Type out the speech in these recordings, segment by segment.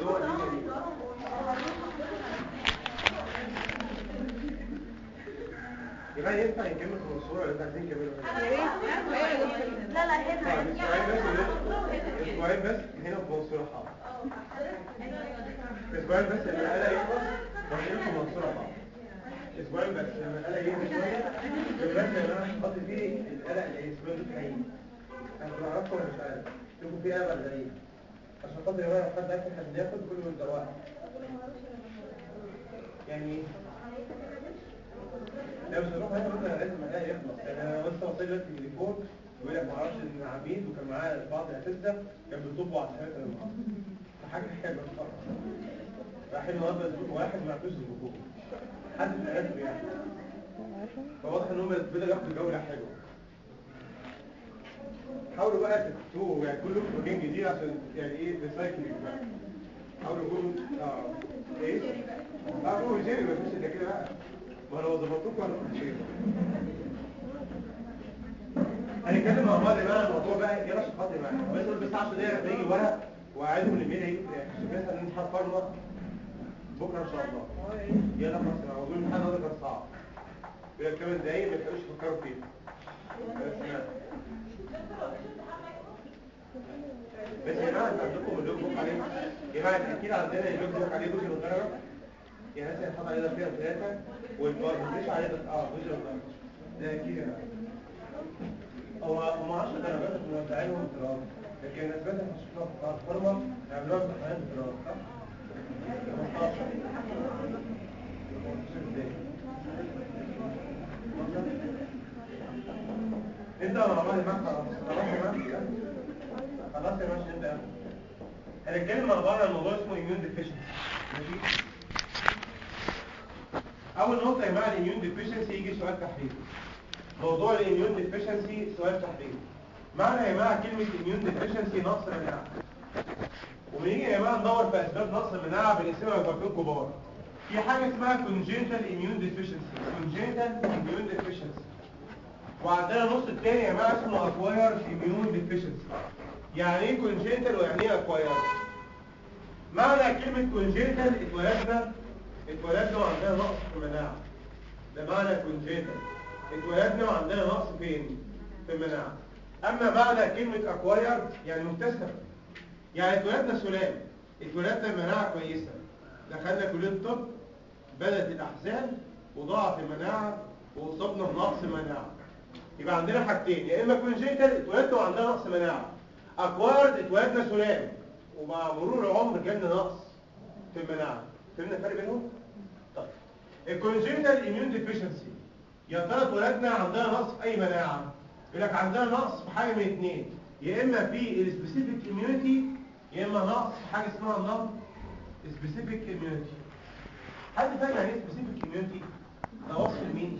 هو النتيجة دي. يبقى ينفع يكمل في الصورة اللي انت عايزين نكملها لا لا هنا اسبوعين بس اسبوعين بس هنا في منصورة حاضر اسبوعين بس لما القلق يخلص وهنا في منصورة حاضر اسبوعين بس لما القلق يهدى شوية دلوقتي يا جماعة حط فيه القلق اللي اسمه ده عين انا بعرفكم ولا مش عارف شوفوا فيه قلق ولا ايه عشان خاطر يا جماعة حد عارف احنا بناخد كل يوم دواء يعني لا مش هروح هنا مثلا لازم القلق يخلص يعني انا لسه وصلت دلوقتي تليفون يقول لك ما اعرفش ان عميد وكان معاه بعض الاساتذه كان بيطبوا على الحاجات اللي معاه فحاجه حلوه بصراحه راح النهارده اسبوع واحد ما عرفوش يظبطوه حد من عرفه يعني فواضح ان هم بدأوا ياخدوا جوله حلوه حاولوا بقى تكتبوا يعني كله بروجين جديد عشان يعني ايه ريسايكلينج بقى حاولوا يقولوا اه ايه؟ اه قولوا جيري ما فيش الا كده بقى ما لو ظبطوكوا هنروح جيري هنتكلم مع بعض بقى الموضوع بقى ايه رش خاطر معايا بس بس 10 دقايق هتيجي ورق وعايزهم الايميل هيجي مثلا نمتحن فارما بكره ان شاء الله يلا خلاص انا عاوزين الامتحان ده كان صعب يبقى كمان دقايق ما تقدروش تفكروا فيه بس لا. بس يا جماعه انتوا عندكم اللوج بوك عليه يا جماعه اكيد عندنا اللوج بوك عليه جزء من الدرجه يعني مثلا يتحط عليه ده فيها ثلاثه والبار مش عليه ده اه جزء من الدرجه ده اكيد يا جماعه هو هم 10 درجات موزعينهم اضطراب لكن النسبات اللي هنشوفها في بتاع الفورمه هيعملوها امتحانات اضطراب صح؟ 15 نبدأ مع بعض يا جماعة خلاص خلاص يا جماعة خلاص يا باشا نبدأ هنتكلم مع بعض عن موضوع اسمه immune deficiency ماشي؟ أول نقطة يا جماعة الاميون deficiency يجي سؤال تحريري موضوع الاميون ديفيشنسي سؤال تحريري معنى يا جماعه كلمه اميون ديفيشنسي نقص مناعه وبنيجي يا جماعه ندور في اسباب نقص المناعه بنقسمها لجزئين كبار في حاجه اسمها congenital immune deficiency congenital immune deficiency وعندنا النص الثاني يا جماعه اسمه acquired immune deficiency يعني ايه congenital ويعني ايه acquired معنى كلمه congenital اتولدنا اتولدنا وعندنا نقص في المناعه ده معنى congenital اتولدنا وعندنا نقص فين في المناعه اما معنى كلمه اكواير يعني مكتسب يعني اتولدنا سلام اتولدنا المناعه كويسه دخلنا كليه الطب بدات الاحزان وضاعت المناعه واصبنا بنقص مناعه يبقى عندنا حاجتين يا اما كونجيتال اتولدنا وعندنا نقص مناعه اكوارد اتولدنا سلام ومع مرور العمر جالنا نقص في المناعه فهمنا الفرق بينهم طيب الكونجيتال اميون ديفيشنسي يا ترى اتولدنا عندنا نقص في اي مناعه يقول لك عندنا نقص في حاجه من اثنين يا اما في السبيسيفيك اميونيتي يا اما نقص في حاجه اسمها النون سبيسيفيك اميونيتي حد فاهم يعني ايه سبيسيفيك اميونيتي ده وصف لمين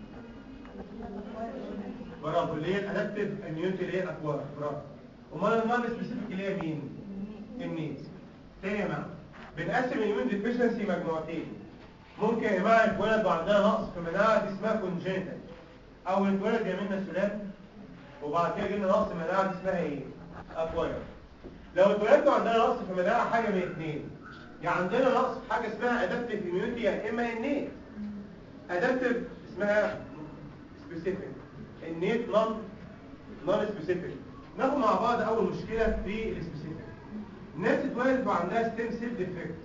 برافو اللي هي الادابتيف اميونيتي اللي هي الاكوار برافو امال النون سبيسيفيك اللي هي مين النيت تاني يا جماعه بنقسم الاميون ديفيشنسي مجموعتين ممكن يا جماعه الولد وعندنا نقص في مناعه دي اسمها كونجنتال او الولد يعملنا سلام وبعد كده جبنا نقص مناعه دي اسمها ايه اكواير لو اتولدنا عندنا نقص في مناعه حاجه من اثنين يعني عندنا نقص في حاجه اسمها ادابتيف اميونيتي يا اما النيت ادابتيف اسمها سبيسيفيك النيت نون نون سبيسيفيك ناخد مع بعض اول مشكله في السبيسيفيك الناس اتولدت وعندها ستيم سيل ديفكت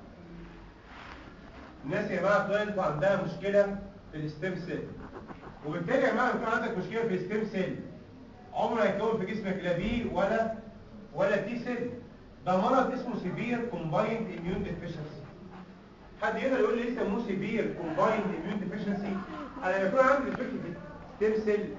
الناس يا جماعه اتولدت وعندها مشكله في الستيم سيل وبالتالي يا جماعه لو كان عندك مشكله في الستيم سيل عمره هيكون في جسمك لا بي ولا ولا تي سيل ده مرض اسمه سيفير كومبايند اميون ديفيشنسي حد يقدر يقول لي ليه سموه سيفير كومبايند اميون ديفيشنسي انا لما يكون عندي ديفكت في الستيم سيل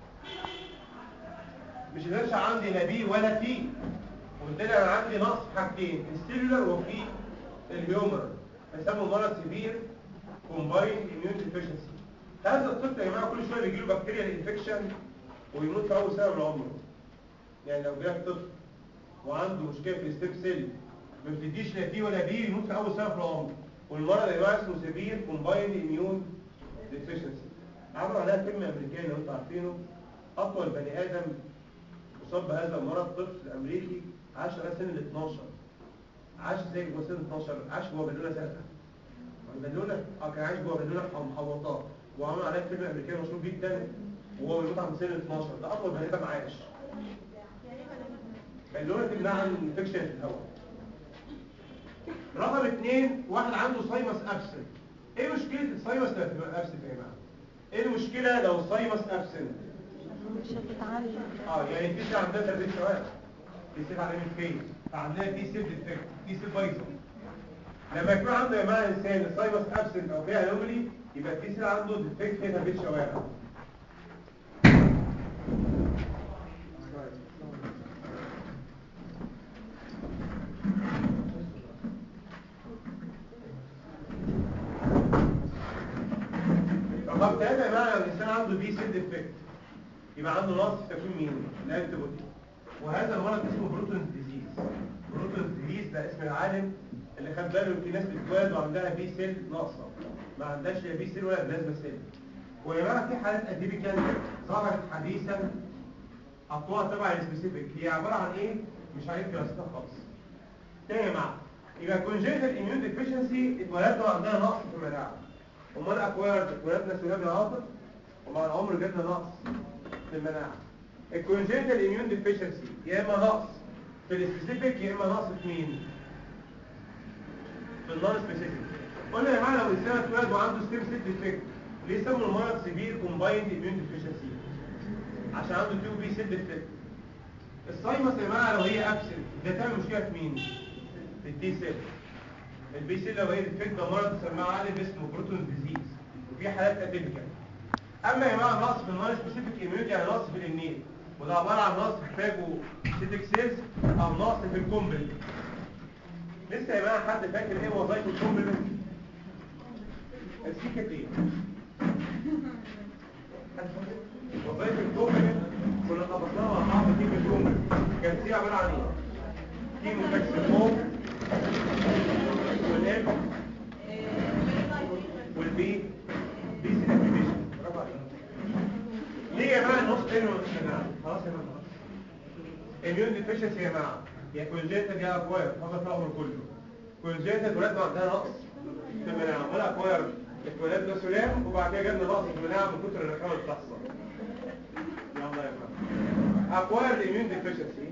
مش هيقدرش عندي لا بي ولا تي وبالتالي انا عندي نقص في حاجتين السيلولر وفي الهيومر بيسموا مرض سيفير كومبايند اميون ديفيشنسي هذا الطفل يا جماعه كل شويه بيجي له بكتيريا انفكشن ويموت في اول سنه من عمره يعني لو جاء طفل وعنده مشكله في الستيم سيل ما بتديش لا تي ولا بي يموت في اول سنه في العمر والمرض يا جماعه اسمه سيفير كومبايند اميون ديفيشنسي عملوا عليها فيلم امريكاني لو انتوا عارفينه اطول بني ادم اصاب بهذا المرض طفل امريكي عاش لغايه سن ال 12 عاش ازاي جوه سن 12 عاش جوه بالونه زرقاء البالونه اه كان عايش جوه بالونه محوطات وعمل عليها فيلم امريكي مشهور جدا وهو بيموت عند سن 12 ده اطول بني ادم عاش بالونه تمنع عن انفكشن في الهواء رقم اثنين واحد عنده سايمس ابسنت ايه مشكله السايمس لما تبقى ابسنت يا جماعه ايه المشكله لو السايمس ابسنت مش هتتعلم اه يعني في سيل عندها تربيه سواد في سيل على فين فعندنا في سيل ديفكت في سيل بايظه لما يكون عنده يا جماعه انسان السايبس ابسنت او فيها انومالي يبقى في سيل عنده ديفكت في تربيه شوارع رقم ثلاثة يا جماعه لو الانسان عنده بي سيل ديفكت يبقى عنده نقص في تكوين مين؟ الانتي بودي وهذا المرض اسمه بروتون ديزيز بروتون ديزيز ده اسم العالم اللي خد باله ان في ناس بتتولد وعندها بي سيل ناقصه ما عندهاش لا بي سيل ولا بلازما سيل ويا جماعه في حالات اتيبيكال ظهرت حديثا حطوها تبع السبيسيفيك هي عباره عن ايه؟ مش عارف دراستها خالص تاني يا جماعه يبقى كونجنتال اميون ديفيشنسي اتولدنا وعندنا نقص في المناعه امال اكوارد اتولدنا سلامي عاطف ومع العمر جاتنا نقص في المناعه الكونجنتال اميون ديفيشنسي يا اما نقص في السبيسيفيك يا اما نقص في مين في النون سبيسيفيك قلنا يا جماعه لو الانسان اتولد وعنده ستيم سيل ديفكت ليه سموا المرض سيفير كومبايند اميون ديفيشنسي عشان عنده تيو بي سيل ديفكت السايمس يا جماعه لو هي ابسنت ده تعمل مشكله في مين في التي سيل البي سيل لو هي ديفكت ده مرض سماه عالم اسمه بروتون ديزيز وفي حالات اتيبيكال اما يا جماعه نقص في النون سبيسيفيك اميونيتي يعني نقص في الامنيت وده عباره عن نقص في فاجو سيتيك سيلز او نقص في الكومبلمنت لسه يا جماعه حد فاكر ايه وظائف الكومبلمنت السيكه ايه وظائف الكومبلمنت كنا خبطناها مع بعض في الكومبلمنت كانت هي عباره عن ايه كيمو فاكسيموم والام والبي بي سي اكتيفيشن برافو عليك ليه يا جماعه النص تاني ولا جماعه خلاص يا جماعه اميون ديفيشنسي يا جماعه يا كونجنتال يا اكواير فقط في العمر كله كونجنتال ولادنا عندها نقص في المناعه ولا اكواير اتولدنا سلام وبعد كده جالنا نقص في المناعه من كتر الرخامه اللي بتحصل يلا يا جماعه اكواير اميون ديفيشنسي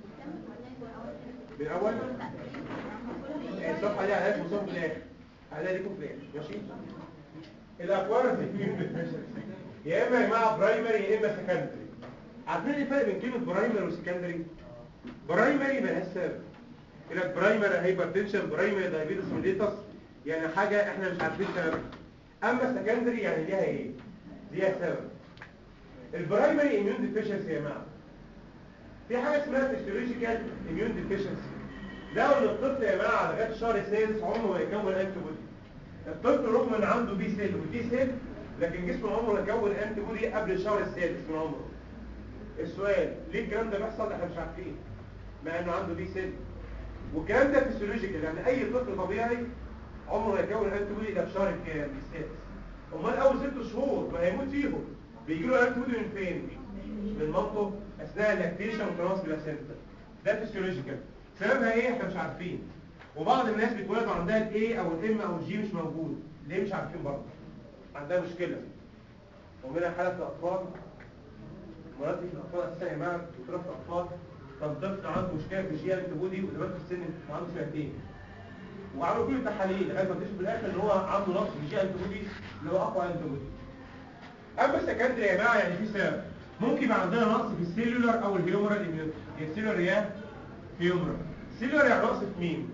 بالاول الصفحه دي عليها اسمه صف في الاخر عليها ليكم في الاخر ماشي الاكواير اميون ديفيشنسي يا اما يا جماعه برايمري يا اما سكندري عارفين ايه الفرق بين كلمه برايمري وسكندري برايمري مالهاش سبب يقول لك برايمري هايبرتنشن برايمري دايابيتس ميليتس يعني حاجه احنا مش عارفين سببها اما سكندري يعني ليها ايه ليها سبب البرايمري اميون ديفيشنسي يا جماعه في حاجه اسمها فيسيولوجيكال اميون ديفيشنسي لو ان الطفل يا جماعه لغايه الشهر السادس عمره ما يكون انتي بودي الطفل رغم ان عنده بي سيل ودي سيل لكن جسمه عمره ما يكون انتي بودي قبل الشهر السادس من عمره السؤال ليه الكلام ده بيحصل احنا مش عارفين مع انه عنده بي سيل والكلام ده فيسيولوجيكال يعني اي طفل طبيعي عمره ما يكون انتي بودي الا في شهر الكام السادس امال اول ست شهور ما هيموت فيهم بيجي له انتي بودي من فين من مامته اثناء اللاكتيشن وتناصل البلاسينتا ده فيسيولوجيكال سببها ايه احنا مش عارفين وبعض الناس بتولد عندها الاي او الام او الجي مش موجود ليه مش عارفين برضه عندها مشكله ومنها حاله الاطفال مراتي في الاطفال اساسا يا جماعه دكتوره في الاطفال كان طفل عنده مشكله في الجي انت بودي ودلوقتي في السن عنده سنتين وعملوا كل التحاليل لغايه ما اكتشفوا في الاخر ان هو عنده نقص في الجي انت بودي اللي هو اقوى انت بودي اما السكندري يا جماعه يعني في سبب ممكن يبقى عندنا نقص في السيلولار او الهيومرال اميونيتي السيلولار يا هيومرال السيلولار يعني نقص في مين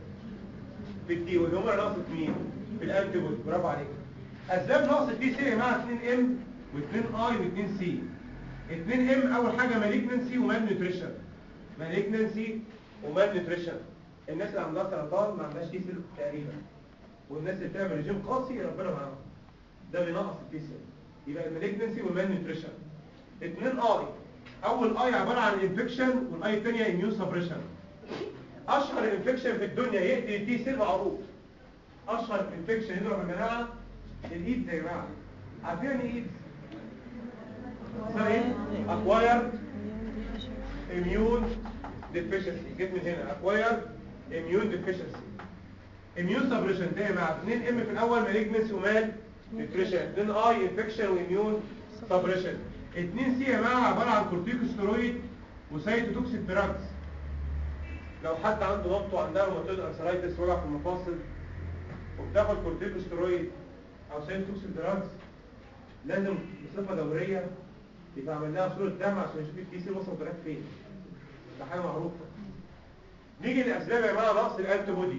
في التي والهيومرال نقص في مين في الانتي بودي برافو عليك اسباب نقص التي سي يا جماعه 2 ام و2 اي و2 سي 2 ام اول حاجه مالجنسي ومال نيوتريشن مالجنسي ومال نيوتريشن الناس اللي عندها سرطان ما عندهاش تي سيل تقريبا والناس اللي بتعمل رجيم قاسي ربنا معاهم ده بينقص التي سيل يبقى المالجنسي والمال نيوتريشن 2 اي اول اي عباره عن انفكشن والاي الثانيه اميون سبريشن اشهر انفكشن في الدنيا يقتل التي سيل معروف اشهر انفكشن يضرب المناعه الايدز يا جماعه عارفين يعني ايه ايدز اكواير اميون ديفيشنسي جيت من هنا اكواير اميون ديفيشنسي اميون سبريشن ده مع 2 ام في الاول مالجنس ومال نيوتريشن 2 اي انفكشن واميون سبريشن 2 سي يا جماعه عباره عن كورتيكوستيرويد وسايتوتوكسيك دراجز لو حد عنده ضغط وعندها روماتويد ارثرايتس وجع في المفاصل وبتاخد كورتيكوستيرويد او سايتوتوكسيك دراجز لازم بصفه دوريه يبقى عمل لها صوره دم عشان نشوف التي سي وصل لغايه فين ده حاجه معروفه نيجي للاسباب يا جماعه نقص الانتي بودي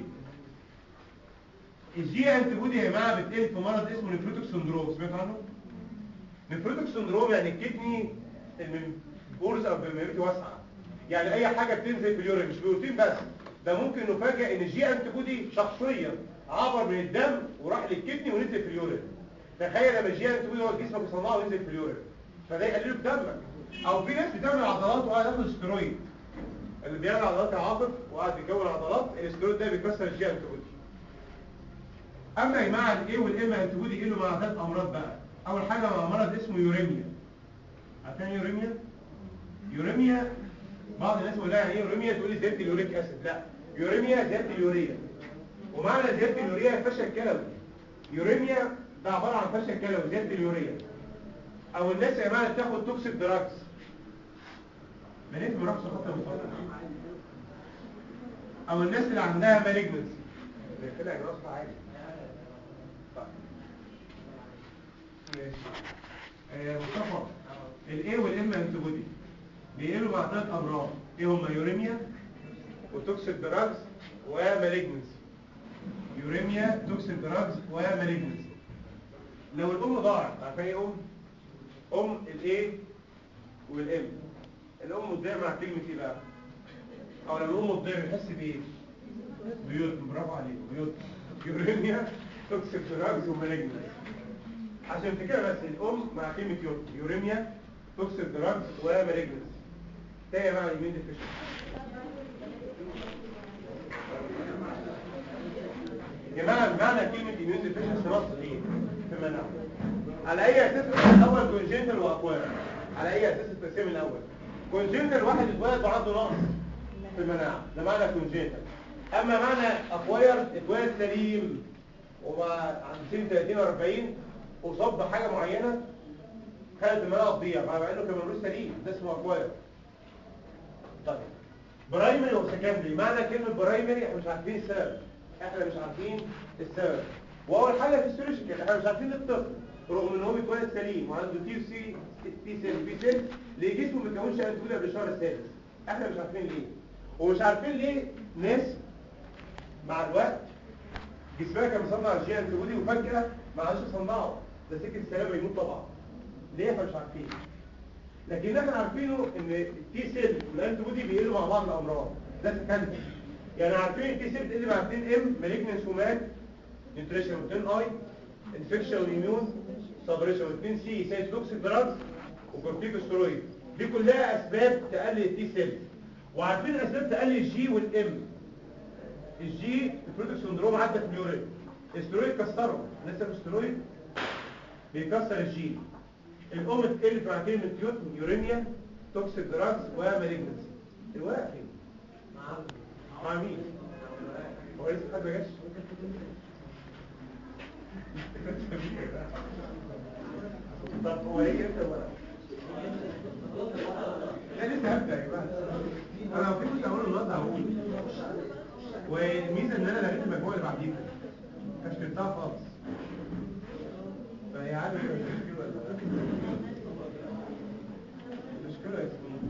الجي انتي بودي يا جماعه بتقل في مرض اسمه نفروتوك سندروم سمعت عنه نفروتوك سندروم يعني الكدني البورز او بالميريتي واسعه يعني اي حاجه بتنزل في اليورين مش بروتين بس ده ممكن نفاجئ ان الجي انتي بودي شخصيا عبر من الدم وراح للكدني ونزل في اليورين تخيل لما الجي انتي بودي هو جسمك يصنعه وينزل في اليورين فده يقلله في دمك او في ناس بتعمل عضلات وقاعد ياخد ستيرويد اللي بيعمل عضلات العاطف وقاعد يكون عضلات الاستيرويد ده بيكسر الجي انتي بودي اما يا جماعه الايه والام انتي بودي يقلوا مع ثلاث امراض بقى اول حاجه مع مرض اسمه يوريميا عارفين ايه يوريميا يوريميا بعض الناس يقول لها يعني ايه يوريميا تقول لي زياده اليوريك اسيد لا يوريميا زياده اليوريا ومعنى زياده اليوريا فشل كلوي يوريميا ده عباره عن فشل كلوي زياده اليوريا او الناس يا جماعه بتاخد توكسيك دراجز بنيت مراقصه خطر مفضل او الناس اللي عندها مالجنسي كده يا جماعه عادي ماشي آه، مصطفى الايه والام انتي بودي بيقلوا مع ثلاث امراض ايه هم يوريميا وتوكسيك دراجز ومالجنسي يوريميا توكسيك دراجز ومالجنسي لو الام ضاعت عارفين ايه ام ام الايه والام الام تضيع مع كلمه ايه بقى او لما الام تضيع بتحس بايه بيوت برافو عليك بيوت يوريميا توكسيك دراجز ومالجنسي عشان كده بس الام مع كلمه يوت يوريميا توكسيك دراجز ومالجنسي تاني مع اليمين ديفيشن يا جماعه معنى كلمه immune deficiency نقص ايه في المناعه على اي اساس الاول كونجنتال واكوير على اي اساس التقسيم الاول كونجنتال واحد اتولد وعنده نقص في المناعه ده معنى كونجنتال اما معنى اكوير اتولد سليم وما عند سن 30 40 اصاب بحاجه معينه خلت المناعه تضيع مع انه كان مولود سليم ده اسمه اكوير طيب برايمري وسكندري معنى كلمه برايمري احنا مش عارفين السبب احنا مش عارفين السبب واول حاجه فيسيولوجيكال احنا مش عارفين الطفل رغم ان هو بيتولد سليم وعنده تي سي تي سيل بي سيل ليه جسمه ما بيكونش انتي قبل الشهر السادس احنا مش عارفين ليه ومش عارفين ليه ناس مع الوقت جسمها كان مصنع الجي انتي بودي وفجاه ما عادش يصنعه ده سكه السلامه يموت طبعا ليه احنا مش عارفين لكن احنا عارفينه ان التي سيل والانتي بودي بيقلوا مع بعض الامراض ده سكندري يعني عارفين التي سيل بتقل مع 2 ام مالجنس ومات نيوتريشن و2 اي انفكشن واميون سبريشن و2 سي سايتوكسيك دراجز وكورتيكوستيرويد دي كلها اسباب تقلل التي سيل وعارفين اسباب تقلل الجي والام الجي البروتوك سندروم عدى في اليورين الاسترويد كسره لسه الاسترويد بيكسر الجين الام تقل مع كلمه يوت يوريميا توكسيك دراجز ومالجنسي الورق فين مع مين هو لسه حد ما جاش طب هو ايه انت الورق لا لسه هبدا يا جماعه انا لو في كنت هقول النهارده هقول والميزه ان انا لقيت المجموعه اللي بعديها كانش كتبتها خالص فهي عارف مشكله ولا لا مشكله يا سيدي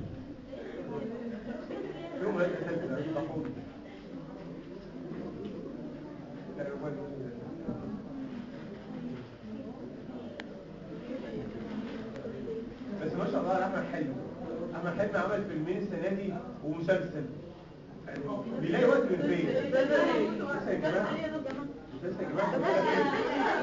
يوم ما تحب ده تقول بس ما شاء الله احمد حلمي احمد حلمي عمل فيلمين السنه دي ومسلسل يعني بيلاقي وقت من فين لسه يا جماعه لسه يا جماعه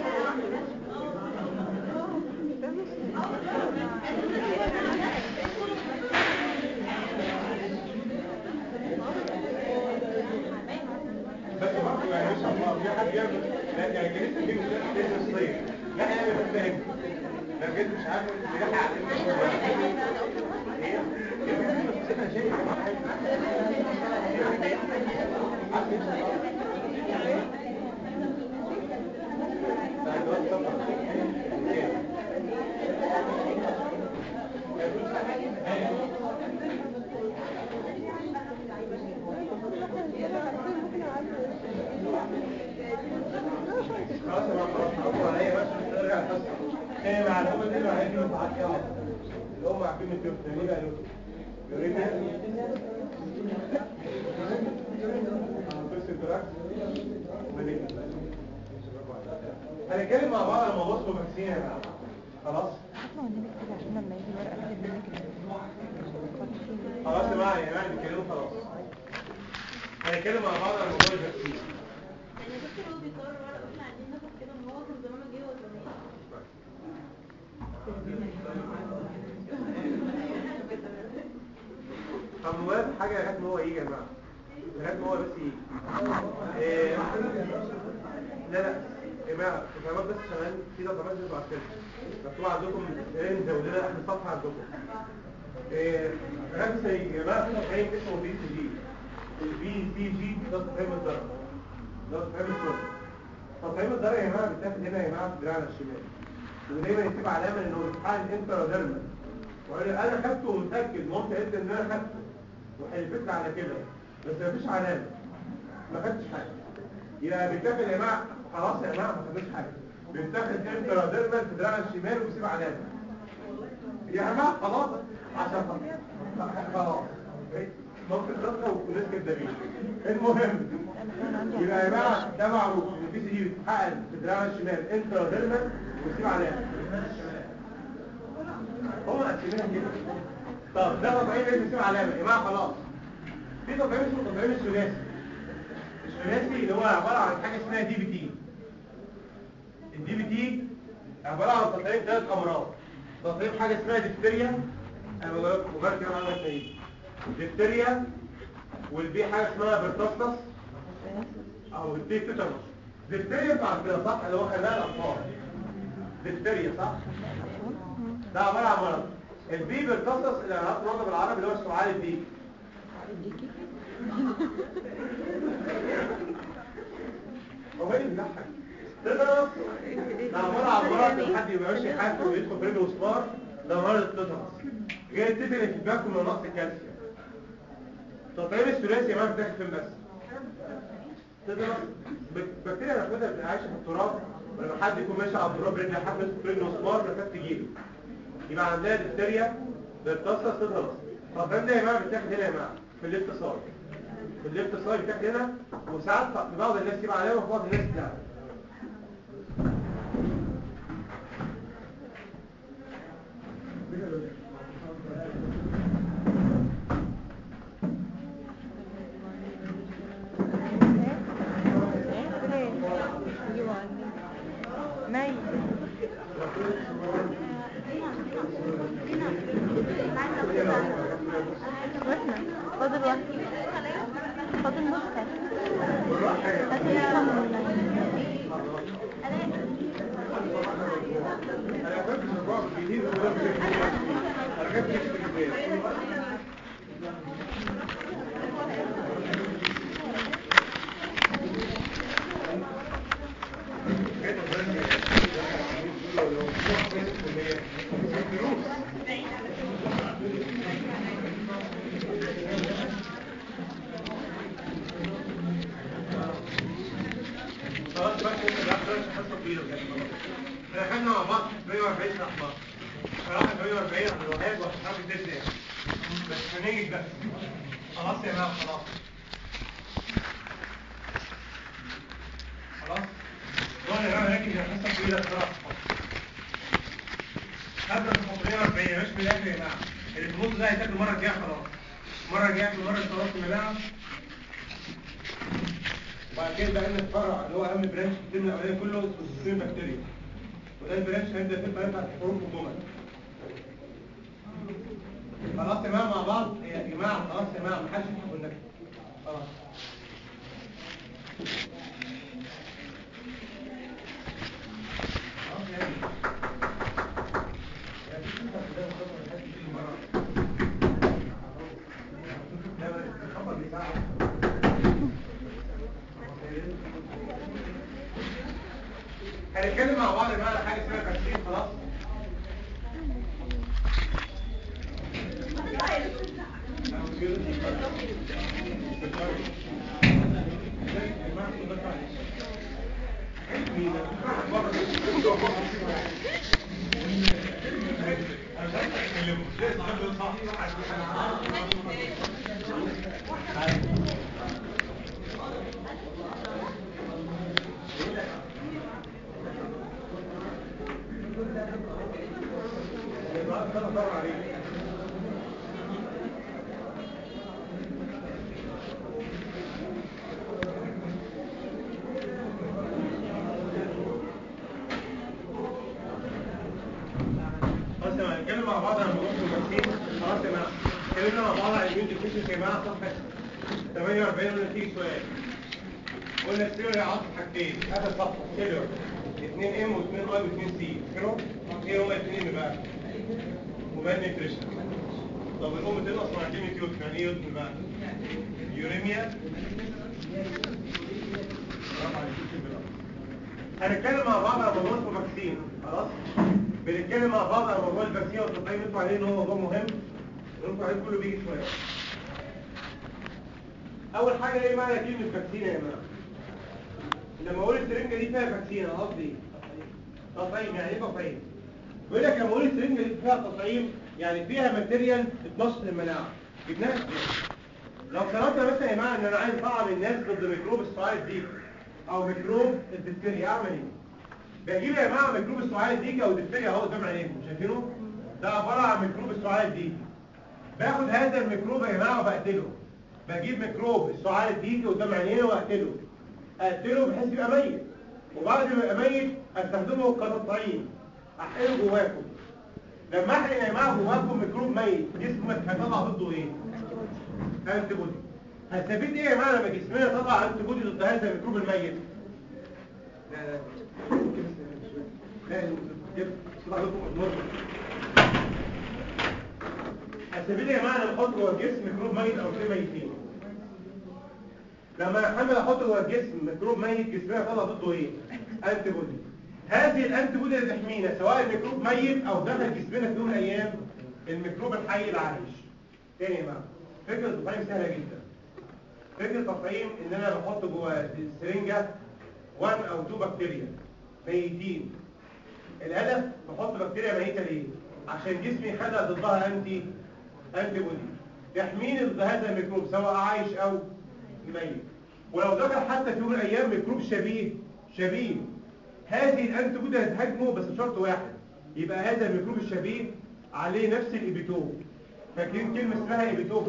بس برضه يعني ما شاء الله في حد يعمل لا يعني كان لسه في مسلسل الصيف لا انا مش فاهم لا بجد مش عارف يلحق ايه خلاص يا جماعة، خلاص حطوا عليا بس مش هنرجع الحصة. ايه معلومة دي اللي هيجي من ساعات يلا. اللي هم عارفين الدكتور ليه بقى يوسف؟ يورينا قصة دراكس ومالين. هنتكلم مع بعض على موضوع اسمه فاكسين يا جماعة. خلاص؟ احنا والنبي كده عشان لما يجي الورقة كده بنكتب خلاص يا جماعة يا جماعة بنتكلموا خلاص. هنتكلم مع بعض على موضوع الفاكسين. يعني يا دكتور هو بيقرر ورقه واحنا عايزين ناخد كده ما هو كان زمان جه ولا ايه؟ فالمواد حاجة لغاية ما هو يجي يا جماعة لغاية ما هو بس يجي إيه، لا لا يا جماعة الكلمات بس شغال في ضغطات بتبقى كده مكتوب عندكم ايه مزودنا اخر صفحة عندكم إيه، لغاية بس يجي يا جماعة في تقييم اسمه بي سي جي البي سي جي ده تقييم الضرب ده تقييم الضرب تقييم الضرب يا جماعة بيتاخد هنا يا جماعة في دراعنا الشمال ودايما يكتب علامة انه امتحان انتراديرمال وقال لي انا خدته ومتاكد مامتي قالت لي ان انا خدته وحلفت لي على كده بس مفيش علامه ما خدتش حاجه يبقى بيتاخد يا جماعه خلاص يا جماعه ما خدتش حاجه بيتاخد انتراديرمال في دراع الشمال وبيسيب علامه يا جماعه خلاص عشان خلاص ممكن تدخل وناس كدابين المهم يبقى يا جماعه ده معروف ان البي سي دي بتتحقق في دراع الشمال انتراديرمال وبيسيب علامه هم مقسمينها كده طب ده تطعيم لازم يسيب علامه يا جماعه خلاص في تطعيم اسمه تطعيم الثلاثي الثلاثي اللي هو عباره عن حاجه اسمها دي بي تي الدي بي تي عباره عن تطعيم ثلاث امراض تطعيم حاجه اسمها ديفتيريا انا بقول لكم مجرد كده معلومات ايه ديفتيريا والبي حاجه اسمها برتوستس او الدي تيتانوس ديفتيريا انتوا عارفينها صح اللي هو خلايا الاطفال ديفتيريا صح ده عبارة عن مرض البي بيرتصص اللي هنعرف مرض بالعربي اللي هو السعال البي هو ايه اللي بيضحك تدرس ده عبارة عن مرض لما حد يبقى ماشي حاجته ويدخل في رجله مسمار ده مرض التدرس غير التيتن اللي بتتباكم من نقص الكالسيوم تطعيم الثلاثي يا جماعه بتاخد فين بس تدرس بكتيريا ناخدها بتبقى عايشه في التراب ولما حد يكون ماشي على التراب رجل حد يدخل في رجله مسمار فكانت تجيله يبقى عندنا ديفتيريا بتتصل تدرس طب ده يا جماعه بتاخد هنا يا جماعه في الاتصال في الاتصال بتاخد هنا وساعات في بعض الناس يبقى علامه وفي بعض الناس لا ناي واحنا فاضل واحد فاضل نسخة هات نسخة من انا فاكر الرعب الجديد وده انا كنت في البيت خلاص بقى كده ده ده حصه طويله بجد خلاص احنا خدنا مع بعض 140 احمر صراحه 140 على الوهاب واصحاب الدنيا يعني. بس هنيجي بقى خلاص يا جماعه خلاص خلاص دول يا جماعه لكن حصه طويله بصراحه هبدا في 140 مش من الاخر يا جماعه اللي في النص ده هيتاكل المره الجايه خلاص المره الجايه في المره خلاص يا جماعه وبعد كده بقى لنا الفرع اللي هو اهم برانش في الترم الاولاني كله اسمه السيستم بكتيريا وده البرانش هيبدا فيه الطريقه بتاعت الحروف والجمل خلاص يا جماعه مع بعض يا جماعه خلاص يا جماعه محدش يضحك والنبي خلاص خلاص يا ابني. يا بنت انت كده بتخبط الناس كل مرة. لا، بس الخبر بيزعل. هنتكلم مع بعض يا جماعه على حاجه اسمها فاكسين خلاص خلاص يا جماعه نتكلم مع بعض عن موضوع الفاكسين خلاص يا جماعه اتكلمنا مع بعض عن اليوم ديفيشنسي يا جماعه صفحه 48 قلنا تيجي سؤال قلنا السيريا عطف حاجتين هذا الصفحه سيريا 2 ام و2 اي و2 سي فاكرهم؟ ايه هما الاثنين بقى؟ ومان نيوتريشن طب الام تنقص مع كلمه يوتن يعني ايه يوتن بقى؟ يوريميا برافو عليك، شكراً بالله. هنتكلم مع بعض على موضوع الفاكسين خلاص بنتكلم مع بعض على موضوع الفاكسين والتطعيم انتوا عليه ان هو موضوع مهم انتوا عليه كله بيجي شويه اول حاجه ايه معنى كلمه فاكسين يا جماعه لما اقول السرنجه دي فيها فاكسين انا قصدي ايه تطعيم يعني ايه تطعيم بيقول لك لما اقول السرنجه دي فيها تطعيم يعني فيها ماتيريال بتنشط المناعه جبناها ازاي لو افترضنا مثلا يا جماعه ان انا عايز اطعم الناس ضد ميكروب السعايد دي او ميكروب الدفتيريا اعمل ايه بجيب يا جماعه ميكروب السعايد ديك او الدفتيريا اهو قدام عينيكم شايفينه ده عباره عن ميكروب السعايد ديك باخد هذا الميكروب يا جماعه وبقتله بجيب ميكروب السعايد ديك قدام عينينا واقتله اقتله بحيث يبقى ميت وبعد ما يبقى ميت استخدمه كتطعيم احقنه جواكم لما احقن يا جماعه جواكم ميكروب ميت جسمك هيطلع ضده ايه انتي بودي هستفيد ايه يا جماعه لما جسمنا يطلع انتي بودي ضد هذا الميكروب الميت لا لا لا جبت طلع لكم أدوار. هستفيد ايه يا جماعه لما احط جوه الجسم ميكروب ميت او شيء ميتين لما احمل احط جوه الجسم ميكروب ميت جسمنا يطلع ضده ايه انتي بودي هذه الانتي بودي اللي تحمينا سواء الميكروب ميت او دخل جسمنا في يوم من الايام الميكروب الحي العايش تاني يا جماعه فكره التطعيم سهله جدا فكره التطعيم ان انا بحط جوه السرنجه 1 او 2 بكتيريا ميتين الهدف بحط بكتيريا ميته ليه عشان جسمي يخلق ضدها انتي انتي بودي تحميني ضد هذا الميكروب سواء عايش او ميت ولو دخل حتى في يوم من الايام ميكروب شبيه شبيه هذه الانتي بودي هتهاجمه بس بشرط واحد يبقى هذا الميكروب الشبيه عليه نفس الابيتوب فاكرين كلمه اسمها ابيتوب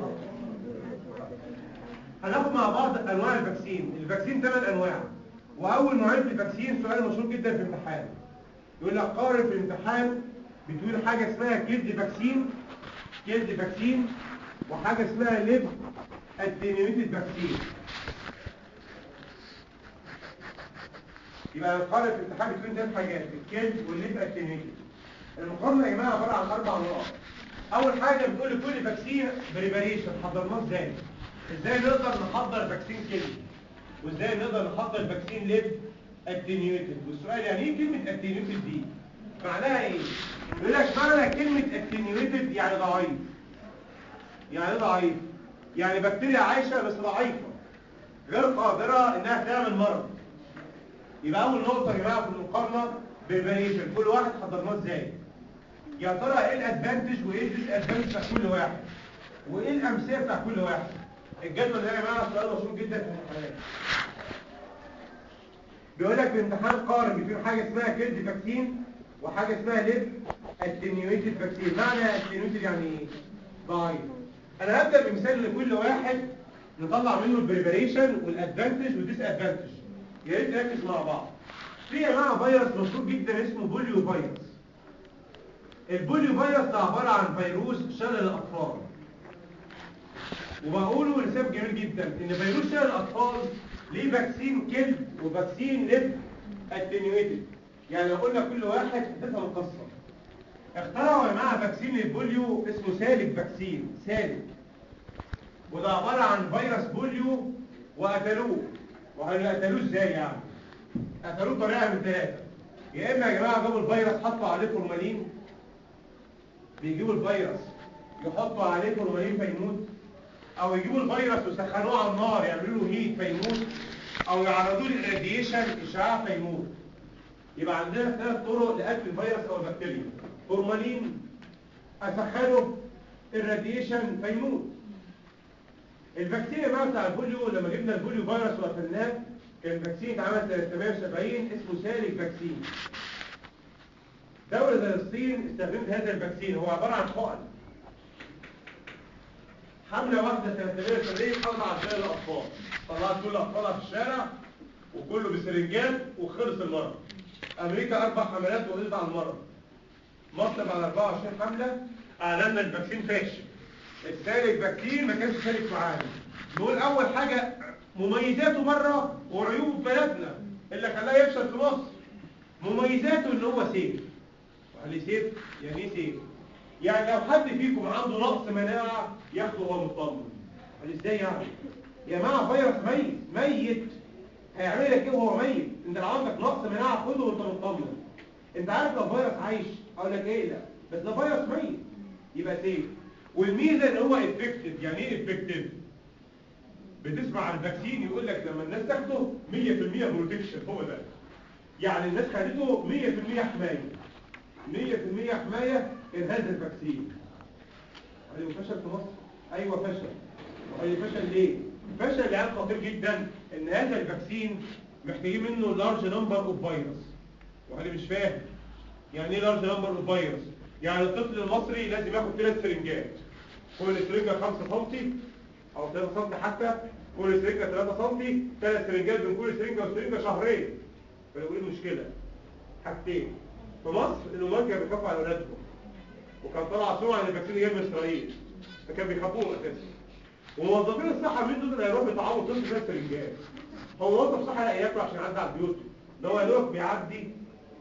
هناخد مع بعض انواع الفاكسين الفاكسين ثمان انواع واول نوعين في الفاكسين سؤال مشهور جدا في الامتحان يقول لك قارن في الامتحان بتقول حاجه اسمها كيلد فاكسين كيلد فاكسين وحاجه اسمها ليب اتنيويتد فاكسين يبقى هنقارن في الامتحان بتقول ثلاث حاجات الكيلد والليب اتنيويتد المقارنه يا جماعه عباره عن اربع نقط اول حاجه بتقول لكل فاكسين بريباريشن حضرناه ازاي ازاي نقدر نحضر فاكسين كيلد وازاي نقدر نحضر فاكسين ليب اتنيويتد والسؤال يعني ايه كلمه اتنيويتد دي معناها ايه يقول لك معنى كلمه اتنيويتد يعني ضعيف يعني ايه ضعيف يعني بكتيريا عايشه بس ضعيفه غير قادره انها تعمل مرض يبقى اول نقطه يا جماعه في المقارنه بالفاريشن كل واحد حضرناه ازاي يا ترى ايه الادفانتج وايه الديس ادفانتج بتاع كل واحد وايه الامثله بتاع كل واحد الجدول ده يا جماعه سؤال مشهور جدا في الامتحانات بيقول لك في امتحان قارن بين حاجه اسمها كيلد فاكسين وحاجه اسمها ليب اتنيويتد فاكسين معنى اتنيويتد يعني ايه ضعيف انا هبدا بمثال لكل واحد نطلع منه البريباريشن والادفانتج والديس ادفانتج يا ريت نركز مع بعض في يا جماعه فيروس مشهور جدا اسمه بوليو فيروس البوليو فيروس ده عباره عن فيروس شلل الاطفال وبقوله لسبب جميل جدا ان فيروس شلل الاطفال ليه فاكسين كيلد وفاكسين ليب اتنيويتد يعني لو قلنا كل واحد هتفهم القصه اخترعوا يا جماعه فاكسين للبوليو اسمه سالك فاكسين سالك وده عباره عن فيروس بوليو وقتلوه وقتلوه ازاي يعني قتلوه بطريقه من ثلاثه يا اما يا جماعه جابوا الفيروس حطوا عليه فورمالين بيجيبوا الفيروس يحطوا عليه فورمالين فيموت او يجيبوا الفيروس ويسخنوه على النار يعملوا له هيت فيموت او يعرضوه للراديشن اشعاع فيموت يبقى عندنا ثلاث طرق لقتل الفيروس او البكتيريا فورمالين اسخنه الراديشن فيموت الفاكسين بقى بتاع البوليو لما جبنا البوليو فيروس وقتلناه كان الفاكسين اتعمل سنه 78 اسمه سالك فاكسين دولة زي الصين استخدمت هذا الفاكسين هو عبارة عن حقن حملة واحدة سنة 78 حملة عشان الأطفال طلعت كل أطفالها في الشارع وكله بسرنجات وخلص المرض أمريكا أربع حملات وقضت على المرض مصر بعد 24 حملة أعلنا الفاكسين فاشل السالك فاكسين ما كانش سالك معانا نقول أول حاجة مميزاته بره وعيوبه في بلدنا اللي خلاه يفشل في مصر مميزاته ان هو سيف وقال لي سيف يعني ايه سيف يعني لو حد فيكم عنده نقص مناعه ياخده وهو مطمن قال لي ازاي يعني يا جماعه فيروس ميت ميت هيعمل لك ايه وهو ميت انت لو عندك نقص مناعه خده وانت مطمن انت عارف لو فيروس عايش اقول لك ايه لا بس ده فيروس ميت يبقى سيف والميزه ان هو افكتيف يعني ايه افكتيف بتسمع عن الفاكسين يقول لك لما الناس تاخده 100% بروتكشن هو ده يعني الناس خدته 100% حمايه 100% حمايه من هذا الفاكسين ايوه فشل في مصر ايوه فشل ايوه فشل ليه فشل يعني خطير جدا ان هذا الفاكسين محتاجين منه لارج نمبر اوف فيروس وانا مش فاهم يعني ايه لارج نمبر اوف فيروس يعني الطفل المصري لازم ياخد ثلاث سرنجات كل سرنجه 5 سم او 3 سم حتى كل سرنجه 3 سم ثلاث سرنجات بين كل سرنجه وسرنجه شهرين فيقول ايه المشكله حاجتين في مصر الامهات كانوا بيخافوا على اولادهم وكان طلع سمعه ان الفاكسين جاي من اسرائيل فكان بيخافوه اساسا وموظفين الصحه من دول هيروحوا يطعموا طفل ثلاث سرنجات هو موظف صحه لا ياكل عشان يعدي على البيوت ده هو يا دوب بيعدي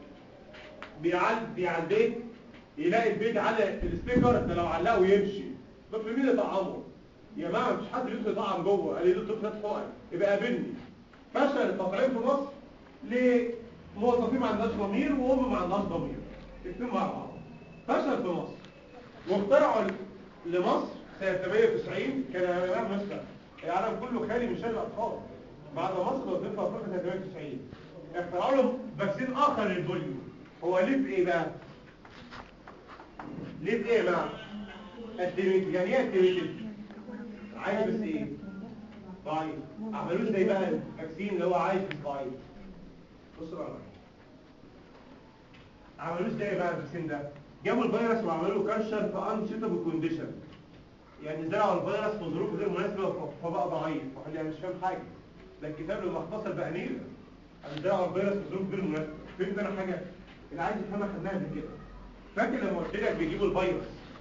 بيعدي على البيت يلاقي البيت على الستيكر ده لو علقه ويمشي طفل مين يطعمه يا جماعه مفيش حد يدخل يطعم جوه قال لي ده طفل حقن يبقى قابلني فشل التطعيم في مصر لموظفين ما عندهاش ضمير وام ما عندهاش ضمير الاثنين مع بعض فشل في مصر واخترعوا لمصر سنه 98 كان يا جماعه مصر العالم كله خالي من شر الاطفال بعد ما مصر وظيفه في افريقيا سنه 98 اخترعوا لهم فاكسين اخر للبوليو هو ليه في ايه بقى؟ ليه في ايه يا جماعه؟ التيميت يعني ايه التيميت؟ عايز بس ايه؟ ضعيف عملوه ازاي بقى الفاكسين اللي هو عايز بس ضعيف بصوا بقى عملوه ازاي بقى الفاكسين ده؟ جابوا الفيروس وعملوا له كالشر في انشيتابل كونديشن يعني زرعوا الفيروس في ظروف غير مناسبه فبقى ضعيف وقال لي انا مش فاهم حاجه ده الكتاب لما اختصر بقى نيل قال زرعوا الفيروس في ظروف غير مناسبه فهمت انا حاجه اللي عايز يفهمها خدناها قبل كده فاكر لما قلت لك بيجيبوا الفيروس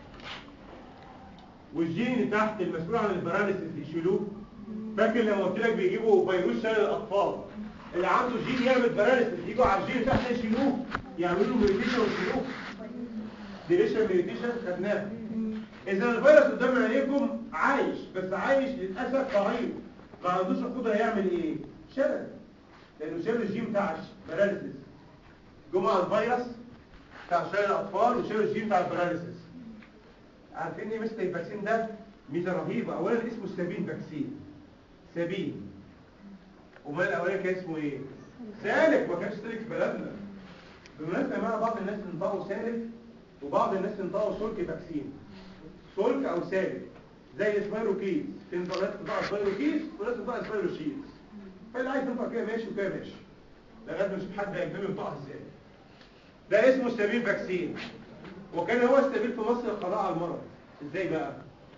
والجين اللي تحت المسؤول عن الباراليسيس يشيلوه فاكر لما قلت لك بيجيبوا فيروس شلل الاطفال اللي عنده جين يعمل باراليسيس يجوا على الجين تحت يشيلوه يعملوا له ميديتيشن ويشيلوه ديليشن ميديتيشن خدناه اذا الفيروس قدام عينيكم عايش بس عايش للاسف ضعيف ما عندوش القدره يعمل ايه شلل لانه شال الجين بتاع باراليسيس جمع الفيروس بتاع شلل الاطفال وشال الجين بتاع الباراليسيس عارفين ايه مثل الفاكسين ده ميزه رهيبه اولا اسمه سابين فاكسين سابين امال الاولاني كان اسمه ايه سالك ما كانش سالك في بلدنا بالمناسبه يا جماعه بعض الناس انطقوا سالك وبعض الناس انطقوا سلك فاكسين سلك او سالك زي السبايروكيز في ناس بتطلع سبايروكيز وناس بتطلع سبايروشيز فاللي عايز ينطق كده ماشي وكده ماشي لغايه ما نشوف حد هيجنبي ينطقها ازاي ده اسمه سابين فاكسين وكان هو السبيل في مصر القضاء على المرض ازاي بقى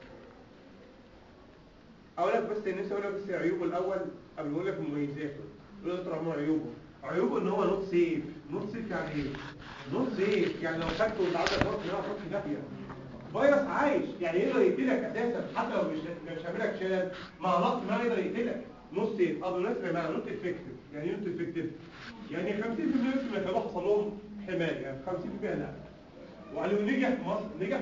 اقول لك بس نفسي اقول لك بس عيوبه الاول قبل ما اقول لك مميزاته دول طبعا عيوبه عيوبه ان هو نوت سيف نوت سيف يعني ايه نوت سيف يعني لو خدته وانت عندك فرصه ان هو تروح في داهيه فيروس عايش يعني يقدر يقتلك اساسا حتى لو مش مش هعمل لك شلل مع نقص ما يقدر يقتلك نوت سيف اه بالمناسبه مع نوت افكتيف يعني ايه نوت افكتيف يعني 50% من الكلام حصل لهم حمايه يعني 50% لا وقالوا نجح في مصر نجح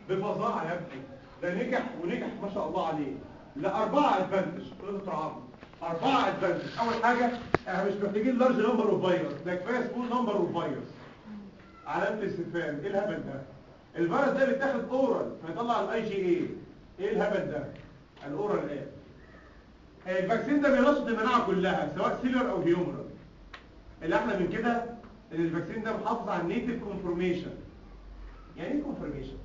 بفظاعه يا ابني ده نجح ونجح ما شاء الله عليه لا أربعة ادفانتج كل طعام اربعه ادفانتج اول حاجه احنا مش محتاجين لارج نمبر اوف فيروس ده كفايه سمول نمبر اوف فيروس علامه الاستفهام ايه الهبل ده الفيروس ده بيتاخد اورال فيطلع الاي جي اي ايه الهبل ده الاورال ايه الفاكسين ده بينشط المناعه كلها سواء سيلر او هيومرال اللي احلى من كده ان الفاكسين ده محافظ على النيتف كونفورميشن يعني ايه كونفورميشن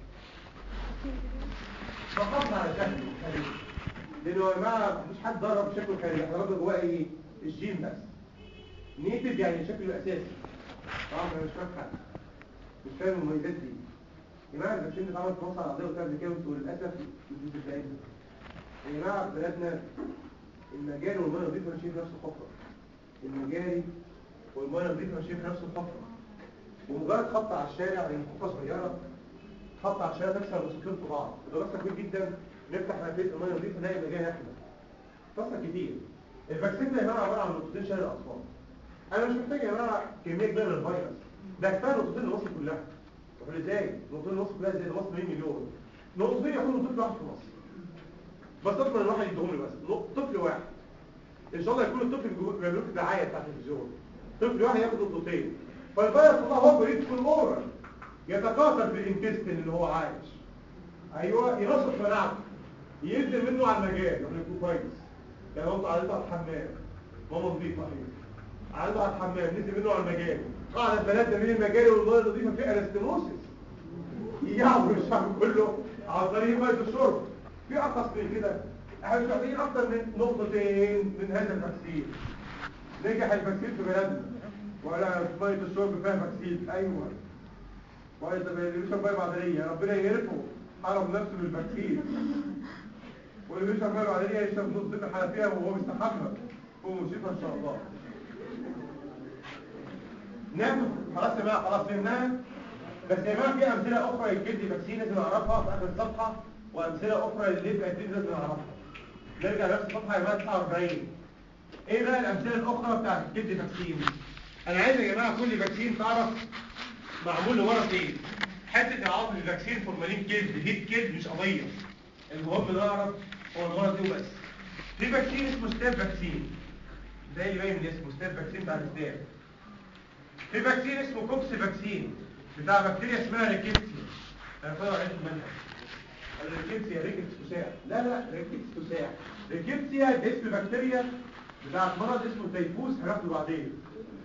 محافظ على شكله الخارجي لانه يا جماعه مفيش حد ضرب شكله الخارجي احنا برضه جواه ايه الجين بس نيتف يعني شكله الاساسي طبعا انا مش فاهم حاجه مش فاهم المميزات دي يا جماعه الفاكسين ده اتعمل في مصر العربيه وبتاع زي كده وانتوا للاسف مش بتلاقيها يا جماعه في بلادنا المجاري والميه نظيفه ماشيين في نفس الحفره المجاري والميه نظيفه ماشيين في نفس الحفره ومجرد خط على الشارع يعني حفره صغيره خط على الشارع تكسر الرصيفين في بعض ودراسه كبير جدا نفتح نافذه الميه نظيفه نلاقي مجاري احنا قصه كتير الفاكسين ده يا جماعه عباره عن نقطتين شلل الاطفال انا مش محتاج يا جماعه كميه كبيره من الفيروس ده كفايه نقطتين لمصر كلها طب ازاي نقطتين لمصر كلها زي ده مصر 100 مليون نقطتين يكونوا طفل واحد في مصر بس اطمن الواحد يديهم لي بس نق- طفل واحد ان شاء الله يكون الطفل اللي بيعملوه في الدعايه بتاعت التلفزيون طفل واحد ياخد نقطتين فالفيروس الله هو يدخل اورال يتكاثر في الانتستين اللي هو عايش ايوه ينشط مناعته ينزل منه على المجال يقول لك كويس يعني هو قعدته على الحمام ماما نظيفه اهي قعدته على الحمام نزل منه على المجال قاعد البنات ما بين المجال والميه النظيفه في انستموسيس يعبر الشعب كله على طريق ميه الشرب في ارخص من كده احنا مش محتاجين اكتر من نقطتين من هذا الفاكسين نجح الفاكسين في بلدنا ولا ميه الشرب فيها فاكسين ايوه كويس ده اللي بيشرب ميه معدنيه ربنا يعرفه حرم نفسه بالفاكسين واللي بيشرب ميه معدنيه يشرب نص لتر حنفيه وهو بيستحمى هو مصيبه ان شاء الله ناخد خلاص يا جماعه خلاص فهمناها بس يا جماعه في امثله اخرى للجلد فاكسين لازم نعرفها في اخر الصفحه وامثله اخرى للليف فاكسين لازم نعرفها نرجع لنفس الصفحه يا جماعه 49 ايه بقى الامثله الاخرى بتاعت الجلد فاكسين انا عايز يا جماعه كل فاكسين تعرف معمول لورا ايه حته العظم الفاكسين فورمالين كيد هيت كيد مش قضيه المهم نعرف هو المرض ايه وبس في فاكسين اسمه ستاب فاكسين ده اللي باين من اسمه ستاب فاكسين بتاع الستاب في فاكسين اسمه كوكس فاكسين بتاع بكتيريا اسمها ريكيتسيا هناخدها علم المنهج الريكيتسيا ريكيتس تساع لا لا ريكيتس تساع ريكيتسيا ده اسم بكتيريا بتاع مرض اسمه التيفوس هناخده بعدين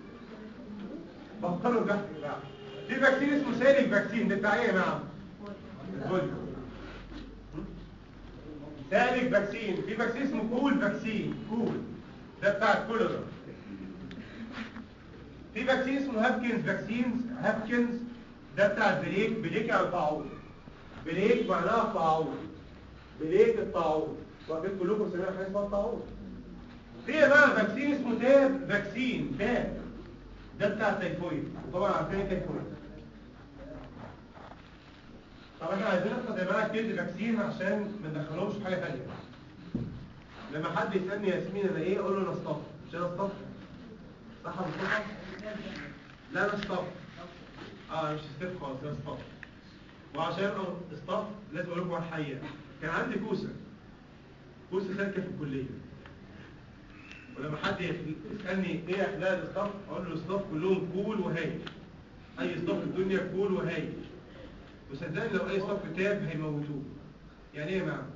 بطلوا ده يا جماعه في فاكسين اسمه سالك فاكسين ده بتاع ايه يا جماعه الفوليو سالك فاكسين في فاكسين اسمه كول فاكسين كول ده بتاع الكوليرا في فاكسين اسمه هابكنز فاكسينز هابكنز ده بتاع البليك بليك يعني طاعون بليك معناها طاعون بليك الطاعون واخدين كلكم سمعتوا حاجه اسمها الطاعون في يا جماعه فاكسين اسمه تاب فاكسين تاب ده بتاع التيفويد طبعا عارفين التيفويد طب احنا عايزين ناخد يا جماعه كيد فاكسين عشان ما ندخلهمش في حاجه ثانيه لما حد يسالني ياسمين انا ايه اقول له انا اصطف مش انا اصطف صح يا مصطفى لا انا اصطف اه مش استف خالص انا اصطف وعشان اصطف لازم اقول لكم على الحقيقه كان عندي كوسه كوسه سالكه في الكليه ولما حد يسالني ايه اخلاق الاصطف اقول له الاصطف كلهم كول وهايل اي اصطف في الدنيا كول وهايل وصدقني لو اي صف تاب هيموتوه يعني ايه يا جماعه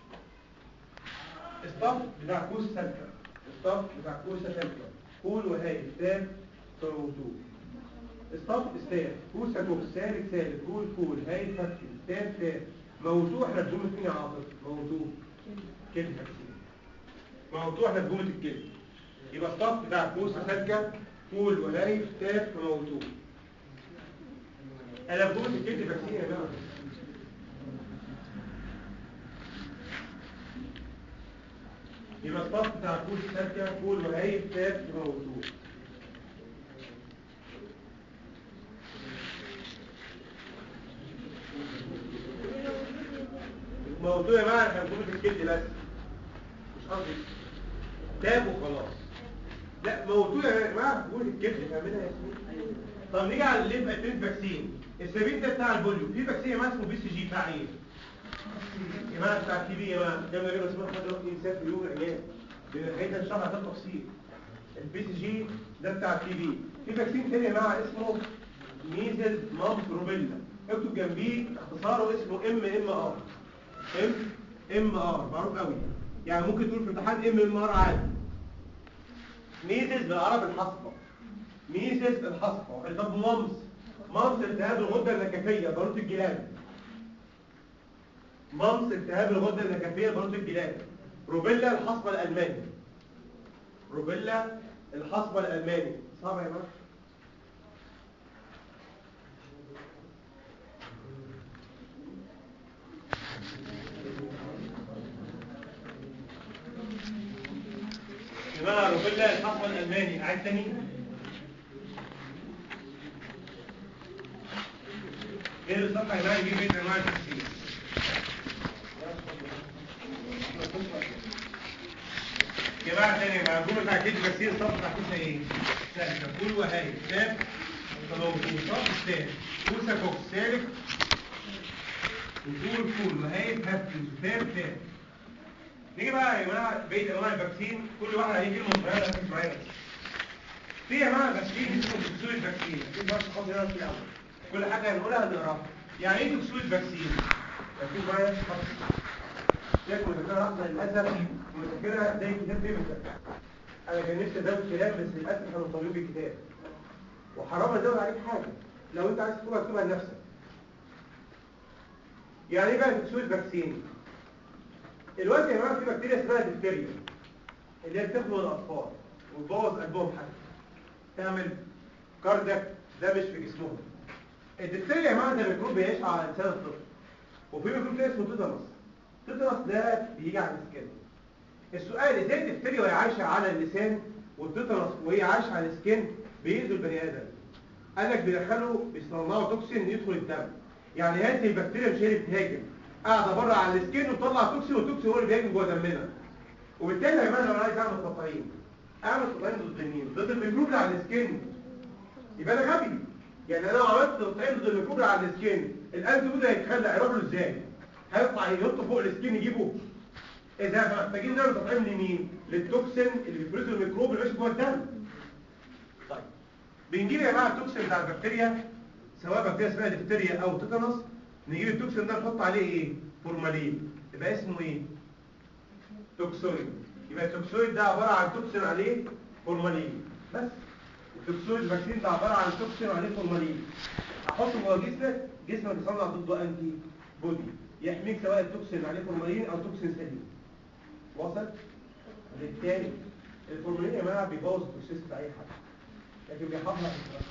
الصف بتاع كوسه سالكه الصف بتاع كوسه سالكه كول وهايل تاب فموتوه الصف استاف كوسه كوس سالك سالك كول كول هايل فكي تاب تاب موتوه احنا بجمله مين يا عاطف موتوه كلمه فاكسين موتوه احنا بجمله الكلمه يبقى الصف بتاع كوسه سالكه كول وهايل تاب فموتوه انا بقول الكلمه فاكسين يا جماعه يبقى الصف بتاع كول سالكه كول وهايل تاب فموتوه الموضوع يا جماعه احنا بنقول في الكلمه بس مش قصدي تاب وخلاص لا موضوع يا جماعه بنقول الكلمه فاهمينها يا ياسمين طب نيجي على الليف اتريد فاكسين السبيل ده بتاع البوليو في فاكسين يا جماعه اسمه بي سي جي بتاع ايه يا جماعه بتاع التي بي يا جماعه ده من غير اسمه حد يروح ينساه في يوم من الايام بنحيث الشرح ده تفصيل البي سي جي ده بتاع التي بي في فاكسين تاني يا جماعه اسمه ميزل مامس روبيلا اكتب جنبيه اختصاره اسمه ام ام ار ام ام ار معروف قوي يعني ممكن تقول في امتحان ام ام ار عادي ميزز بالعربي الحصبه ميزز الحصبه طب مامس مامس التهاب الغده النكفيه ضروره الجلاد مامس التهاب الغده النكفيه ضروره الجلاد روبيلا الحصبه الالماني روبيلا الحصبه الالماني صعب يا جماعه جماعه روبيلا الحصبه الالماني قاعد تاني غير الصفحه يا جماعه يجيب بيت انواع التفسير جماعة تاني مع الجملة بتاع كده بكسير الصف تحتيها ايه؟ سهل كل وهاي ساب طلوطين صف ساب كوسا كوكس سالك وطول فول وهايب هفتز وتاب تاب نيجي بقى يا جماعة بقية انواع الفاكسين كل واحد هيجي كلمة صغيرة ركز معايا بس في يا جماعة فاكسين اسمه دكسور الفاكسين اكيد بس خلاص هنا في الاول كل حاجة هنقولها هنقراها يعني ايه دكسور الفاكسين؟ ركز معايا خلاص شايف مذكرة واحدة للأسف مذكرة زي كتاب بيبسة أنا كان نفسي أزود كلام بس للأسف احنا مطالبين بالكتاب وحرام أزود عليك حاجة لو أنت عايز تكتبها اكتبها لنفسك يعني إيه بقى تكسوي الفاكسين؟ الوقت يا جماعة في بكتيريا اسمها ديفتيريا اللي هي بتخلق الأطفال وتبوظ قلبهم حتى تعمل كاردياك ده مش في جسمهم الديفتيريا يا جماعة ده ميكروب بيعيش على لسان الطفل وفي ميكروب تاني اسمه تيتانوس التيتانوس ده بيجي على السكين السؤال ازاي الدفتري وهي عايشه على اللسان والتيتانوس وهي عايشه على السكين بيأذوا البني ادم قال لك بيدخلوا بيصنعوا توكسين يدخل الدم يعني هذه البكتيريا مش هي اللي بتهاجم قاعده بره على السكين وتطلع توكسين والتوكسين هو اللي بيهاجم جوه دمنا وبالتالي يا جماعه لو انا عايز اعمل تطعيم اعمل تطعيم ضد مين ضد الميكروب اللي على السكين يبقى انا غبي يعني انا لو عملت تطعيم ضد الميكروب اللي على السكين الانتي بودي هيتخلى هيروح له ازاي هيطلع ينط فوق السكين يجيبه اذا محتاجين نعمل تطعيم لمين للتوكسين اللي بيفرزه الميكروب اللي ماشي جوه الدم طيب بنجيب يا جماعه التوكسين بتاع البكتيريا سواء بكتيريا اسمها ديفتيريا او تيتانوس نجيب التوكسين ده نحط عليه ايه فورمالين يبقى اسمه ايه توكسويد يبقى التوكسويد ده عباره عن توكسين عليه فورمالين بس التوكسويد الفاكسين ده عباره عن توكسين عليه فورمالين احطه جوه جسمك جسمك يصنع ضده انتي بودي يحميك سواء التوكسين عليه فورمالين او توكسين سليم وصل بالتالي الفورمالين يا جماعه بيبوظ التوكسيس بتاع اي حد لكن بيحافظ على الفراغ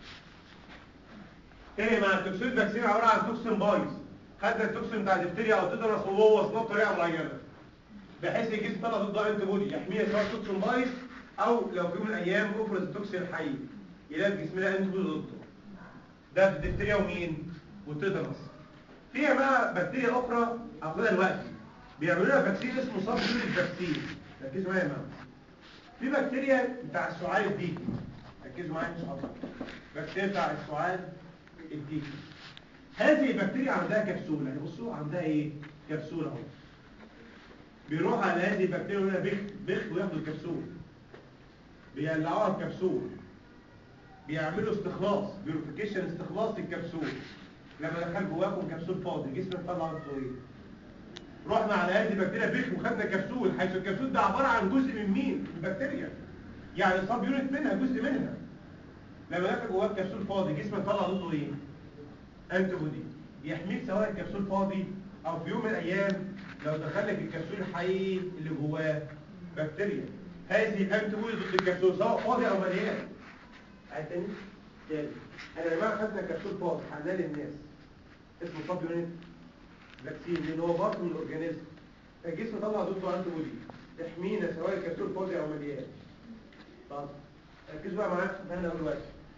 تاني مع التوكسين فاكسين عباره عن توكسين بايظ خدنا التوكسين بتاع الدفتيريا او تيتانوس وهو وصلنا بطريقه معينه بحيث الجسم طلع ضده انتي بودي يحميها سواء توكسين بايظ او لو في يوم من الايام افرز التوكسين الحي يلاقي جسمنا انتي بودي ضده ده في الدفتيريا ومين والتيتانوس في يا جماعه بكتيريا اخرى هاخدها دلوقتي بيعملوا لها فاكسين اسمه سب يونت فاكسين ركزوا معايا يا جماعه في بكتيريا بتاع السعال الديكي ركزوا معايا ان شاء الله بكتيريا بتاع السعال الديكي هذه البكتيريا عندها كبسوله يعني بصوا عندها ايه كبسوله اهو بيروح على هذه البكتيريا وهنا بخ بخ وياخدوا الكبسول بيقلعوها الكبسول بيعملوا استخلاص بيوريفيكيشن استخلاص للكبسول لما دخل جواكم كبسول فاضي جسمك طلع نفسه ايه رحنا على هذه البكتيريا بيخ وخدنا كبسول حيث الكبسول ده عباره عن جزء من مين من البكتيريا يعني صاب يونت منها جزء منها لما دخل جواك كبسول فاضي جسمك طلع ضده ايه انتي بودي يحميك سواء الكبسول فاضي او في يوم من الايام لو دخل لك الكبسول الحي اللي جواه بكتيريا هذه الانتي بودي ضد الكبسول سواء فاضي او مليان عايز تاني تاني انا يا جماعه خدنا كبسول فاضي حلال للناس اسمه صاب يونت فاكسين لان هو بارت من الاورجانيزم الجسم طلع ضده انتي بودي يحمينا سواء الكبسول فاضي او مليان طب ركزوا بقى معايا في انا دلوقتي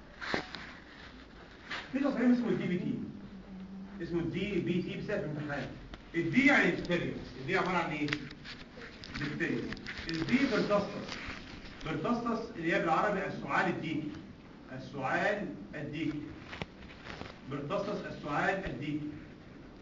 في تصميم اسمه الدي بي تي اسمه الدي بي تي بسبب امتحان الدي يعني ديفتيريا الدي عباره عن ايه ديفتيريا الدي برتستس برتستس اللي هي بالعربي السعال الديكي السعال الديكي برتستس السعال الديكي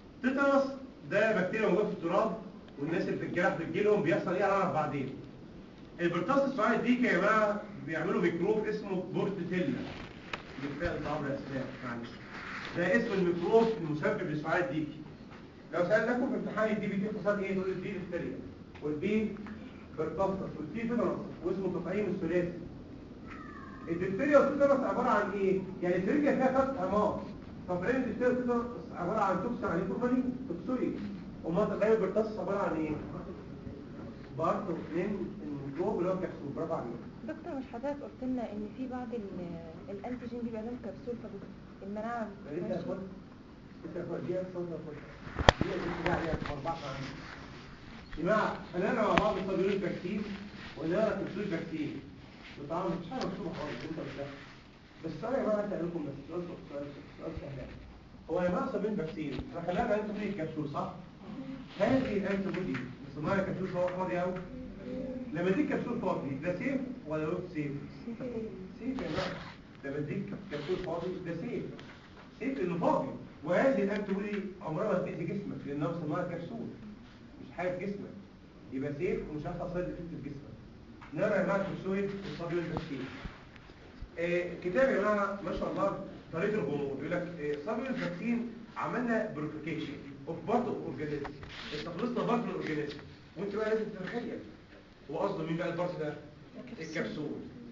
تيتانوس ده بكتيريا موجوده في التراب والناس اللي بتتجرح في رجلهم بيحصل ايه هنعرف بعدين البرتص سواعد دي يا جماعه بيعملوا ميكروب اسمه بورتيلا بالفعل طبعا الاسماء معلش ده اسم الميكروب المسبب لسعاد ديكي لو سألناكم في امتحان الدي بي تي اختصار ايه تقول الدي ديفتريا والبي برتصص والتي فيتنس واسمه تطعيم الثلاثي الديفتريا والتيتانوس عباره عن ايه يعني الديفتريا فيها ثلاث امراض تطعيم الديفتريا والتيتانوس عباره عن توكسين عليه فورمالين توكسويك وما تطعيم البرتصص عباره عن ايه برضه اثنين الميكروب اللي هو الكبسول برافو عليك دكتور مش حضرتك قلت لنا ان في بعض ال- الانتيجين بيبقى لهم كبسول فالمناعه انت بتبقاش- هتقول انت هتقول دي اصلا هتقول دي اللي عليها اربعه عندي جماعه خلينا مع بعض نصدر الفاكسين ونقرا كبسول الفاكسين وطبعا مش حاجه مكتوبه خالص انت مش فاهم بس السؤال يا جماعه انت لكم بس سؤال سؤال سؤال سهل هو يا جماعه صابين فاكسين احنا خلينا انت بودي الكبسول صح هذه الانتي بودي صناعه الكبسول هو فاضي قوي لما اديك كبسول فاضي ده سيف ولا نوت سيف سيف يا جماعه لما اديك كبسول فاضي ده سيف سيف انه فاضي وهذه الانتي عمرها ما تأذي جسمك لانها مصنعه كبسول مش حاجه في جسمك يبقى سيف ومش هيحصل سايد افكت في جسمك نرى يا جماعه الكبسول والصابيون الفاكسين آه، كتاب يا جماعه ما شاء الله طريقه الغموض يقول لك آه، صابيون الفاكسين عملنا بروفيكيشن اوف بارت اوف اورجانيزم استخلصنا بارت من الاورجانيزم وانت بقى لازم تتخيل هو قصده مين بقى البارت ده الكبسول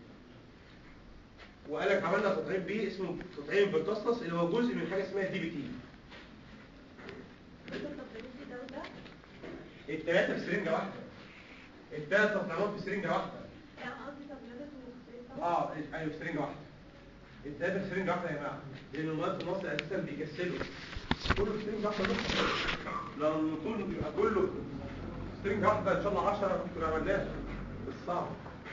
وقال لك عملنا تطعيم بيه اسمه تطعيم بالتصلص اللي هو جزء من حاجه اسمها دي بي تي الثلاثه في سرنجه واحده الثلاث تطعيمات في سرنجه واحده اه ايوه في سرنجه واحده الثلاثه في سرنجه واحده يا جماعه لان المواد في مصر اساسا بيكسلوا كله في سرنجه واحده بس لو كله بيبقى كله في سرنجه واحده ان شاء الله 10 كنا عملناها بس صعب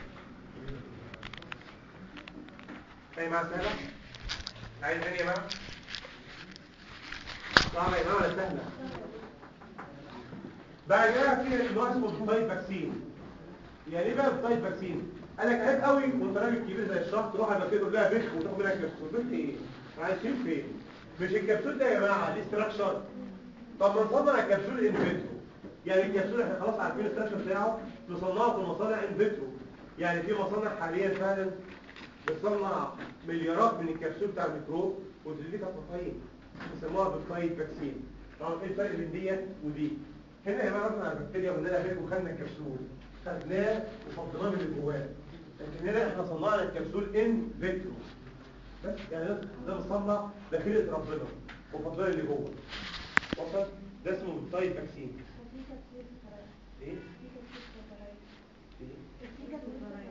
اي مع سهله عايز ثانيه بقى صعبه يا جماعه ولا سهله بعد كده في نوع اسمه الطيب فاكسين يعني ايه بقى الطيب فاكسين قال لك عيب قوي وانت راجل كبير زي الشخص تروح على كده تقول لها بخ وتاخد منها كبسول بخ ايه عايزين فين مش الكبسول ده يا جماعه دي استراكشر طب ما نصنع الكبسول ان فيترو يعني الكبسول احنا خلاص عارفين الاستراكشر بتاعه نصنعه في مصانع ان فيترو يعني في مصانع حاليا فعلا بتصنع مليارات من الكبسول بتاع الميكروب وتديك التطعيم بيسموها بالطيب فاكسين طبعا ايه الفرق بين ديت ودي هنا يا جماعه رحنا على البكتيريا وقلنا لها بيك وخدنا الكبسول خدناه وفضيناه من اللي جواه لكن هنا احنا صنعنا الكبسول ان فيترو بس يعني ده ده بنصنع داخلة ربنا وفضلنا اللي جوه وصل ده اسمه بالطيب فاكسين ايه؟ ايه؟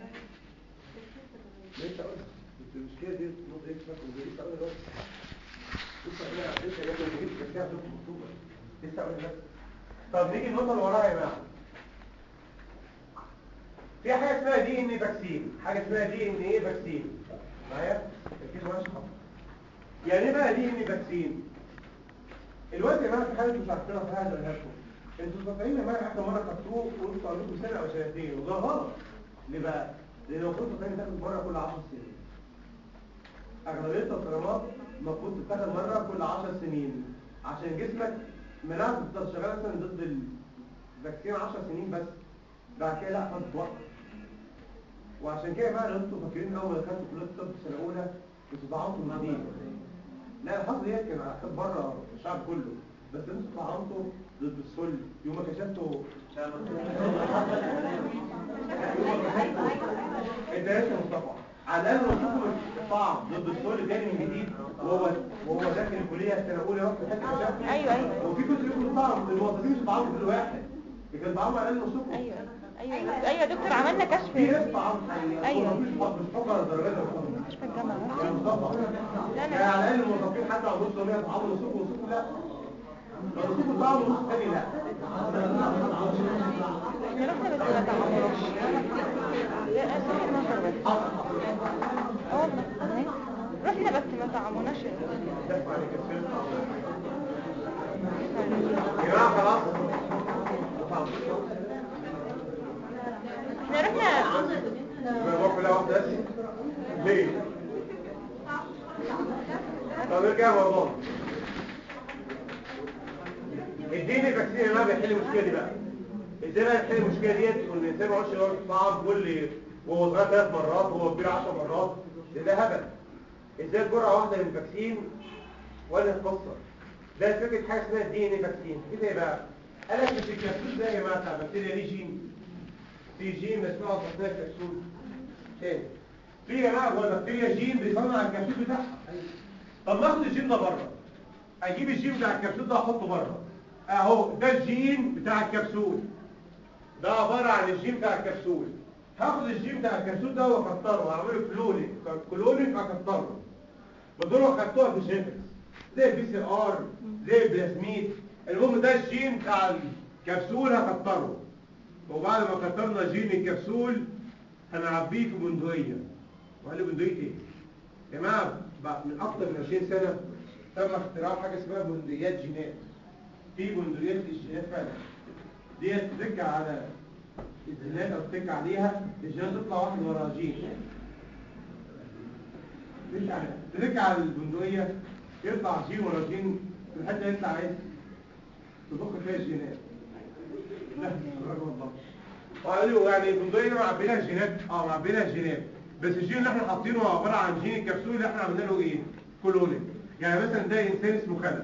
لسه اقول المشكله دي نقطه ايه فاكر دي لسه اقول دلوقتي لسه اقول لسه يا ابني ما جبتش بتاع لكم مكتوبه لسه اقول لك طب نيجي النقطه اللي وراها يا جماعه في حاجه اسمها دي ان فاكسين حاجه اسمها دي ان ايه فاكسين معايا ركزوا معايا شويه يعني ايه بقى دي ان فاكسين الوقت يا جماعه في حاجه مش عارفينها في هذا الهرم انتوا فاكرين يا جماعه اخر مره خدتوه وانتوا عندكم سنه او سنتين وده غلط ليه بقى؟ لان المفروض التطعيم تاخد مره كل 10 سنين اغلبيه التطعيمات المفروض تتاخد مره كل 10 سنين عشان جسمك مناعته بتفضل شغاله مثلا ضد الفاكسين 10 سنين بس بعد كده لا خد وقت وعشان كده بقى لو انتوا فاكرين اول ما دخلتوا كليه الطب في سنه اولى كنتوا ضعفتوا المدينه لا الحظ ديت كان على بره الشعب كله بس انتوا طعنتوا ضد السل يوم ما كشفتوا انت يا مصطفى على الاقل لو شفتوا الطعن ضد السل تاني من جديد وهو وهو داخل الكليه السنه الاولى رحت حته كشفت ايوه ايوه وفي كنت يقولوا طعن الموظفين مش طعنوا كل واحد لكن طعنوا على الاقل نصكم ايوه ايوه ايوه دكتور عملنا كشف في ناس طعنوا أيوة. مش مش فقره درجات الخطر مستشفى الجامعه يا مصطفى لا، لا. يعني على الاقل الموظفين حتى لو نص 100 طعموا نصكم ونصكم لا لو نصكم طعموا نص تاني لا احنا رحنا بس ما تعملوش لا اسمع النظر بس اه والله أهي. رحنا بس ما تعملناش دفع عليك السير يا جماعه خلاص احنا رحنا بنروح كلها واحده بس ليه طب ارجع موضوع اديني فاكسين يا جماعه بيحل المشكله دي بقى ازاي ازاي بقى نحل المشكله ديت وان الانسان ما يقعدش يقعد يطعم كل وهو صغير ثلاث مرات وهو كبير 10 مرات ده, ده هبل ازاي جرعه واحده من الفاكسين ولا القصه ده فكره حاجه اسمها الدي ان اي فاكسين كده يبقى قال لك مش الكبسول ده يا جماعه بتاع البكتيريا ليه جين في جين مسموع تصنيع الكبسول تاني في يا جماعه جوه البكتيريا جين بيصنع الكبسول بتاعها طب ناخد الجين ده بره اجيب الجين بتاع الكبسول ده احطه بره اهو ده الجين بتاع الكبسول ده عباره عن الجين بتاع الكبسول هاخد الجين بتاع الكبسول ده واكتره واعمله كلونيك كلونيك اكتره بدور اخدتوها في جينكس زي البي سي ار زي البلازميد المهم ده الجين بتاع الكبسول هكتره وبعد ما كترنا جين الكبسول هنعبيه في بندقيه وقال لي بندقيه ايه يا جماعه بعد من اكتر من 20 سنه تم اختراع حاجه اسمها بندقيات جينات في بندقيات الجينات فعلا ديت ترجع على الجينات او ترجع عليها الجينات تطلع واحد ورا جين ترجع ترجع على البندقيه يطلع جين ورا جين في الحته اللي انت عايز تضخ فيها الجينات لا سبحان الله قالوا يعني البندقيه معبينها جينات اه معبينها جينات بس الجين اللي احنا حاطينه هو عباره عن جين الكبسول اللي احنا عملنا له ايه كلونيك يعني مثلا ده انسان اسمه خلف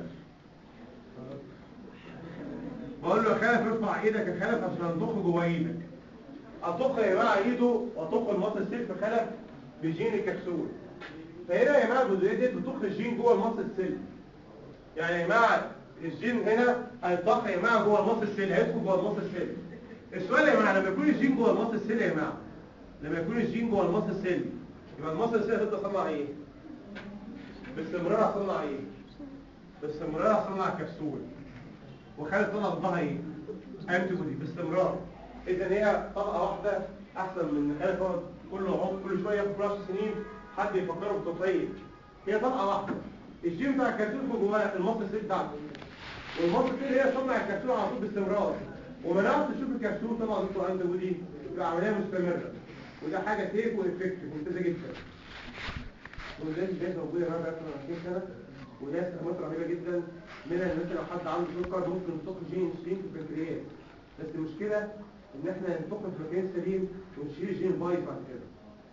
بقول له يا خلف ارفع ايدك يا خلف عشان هنضخ جوه ايدك اضخ يا جماعه ايده واضخ المصل سيل في خلف بجين الكبسول فهنا يا جماعه البندقيه دي بتضخ الجين جوه المصل سيل يعني يا جماعه الجين هنا هيتضخ يا جماعه جوه المصل سيل هيدخل جوه المصل سيل السؤال يا جماعه لما يكون الجين جوه المصل سيل يا جماعه لما يكون الجين جوه المصل سيل يبقى المصل سيل هتبدا تصنع ايه باستمرار هتصنع ايه باستمرار هتصنع كبسول وخلت طلع ضدها ايه انتي بودي باستمرار اذا هي طبقه واحده احسن من خلف يقعد كل عمر كل شويه ياخد 10 سنين حد يفكره بتطعيم هي طبقه واحده الجين بتاع الكبسول جواه المصل سيل بتاعته والمصل سيل هي تصنع الكبسول على طول باستمرار وما نعرف تشوف الكبسول طبعا ضده انتي بودي تبقى عمليه مستمره وده حاجه سيف وافكتيف ممتازه جدا والناس دي موجوده معانا بقى 20 سنه وده استخدامات رهيبه جدا منها ان مثلا لو حد عنده سكر ممكن نطق جين سليم في البنكرياس بس المشكله ان احنا نطق البنكرياس سليم ونشيل الجين بايظ بعد كده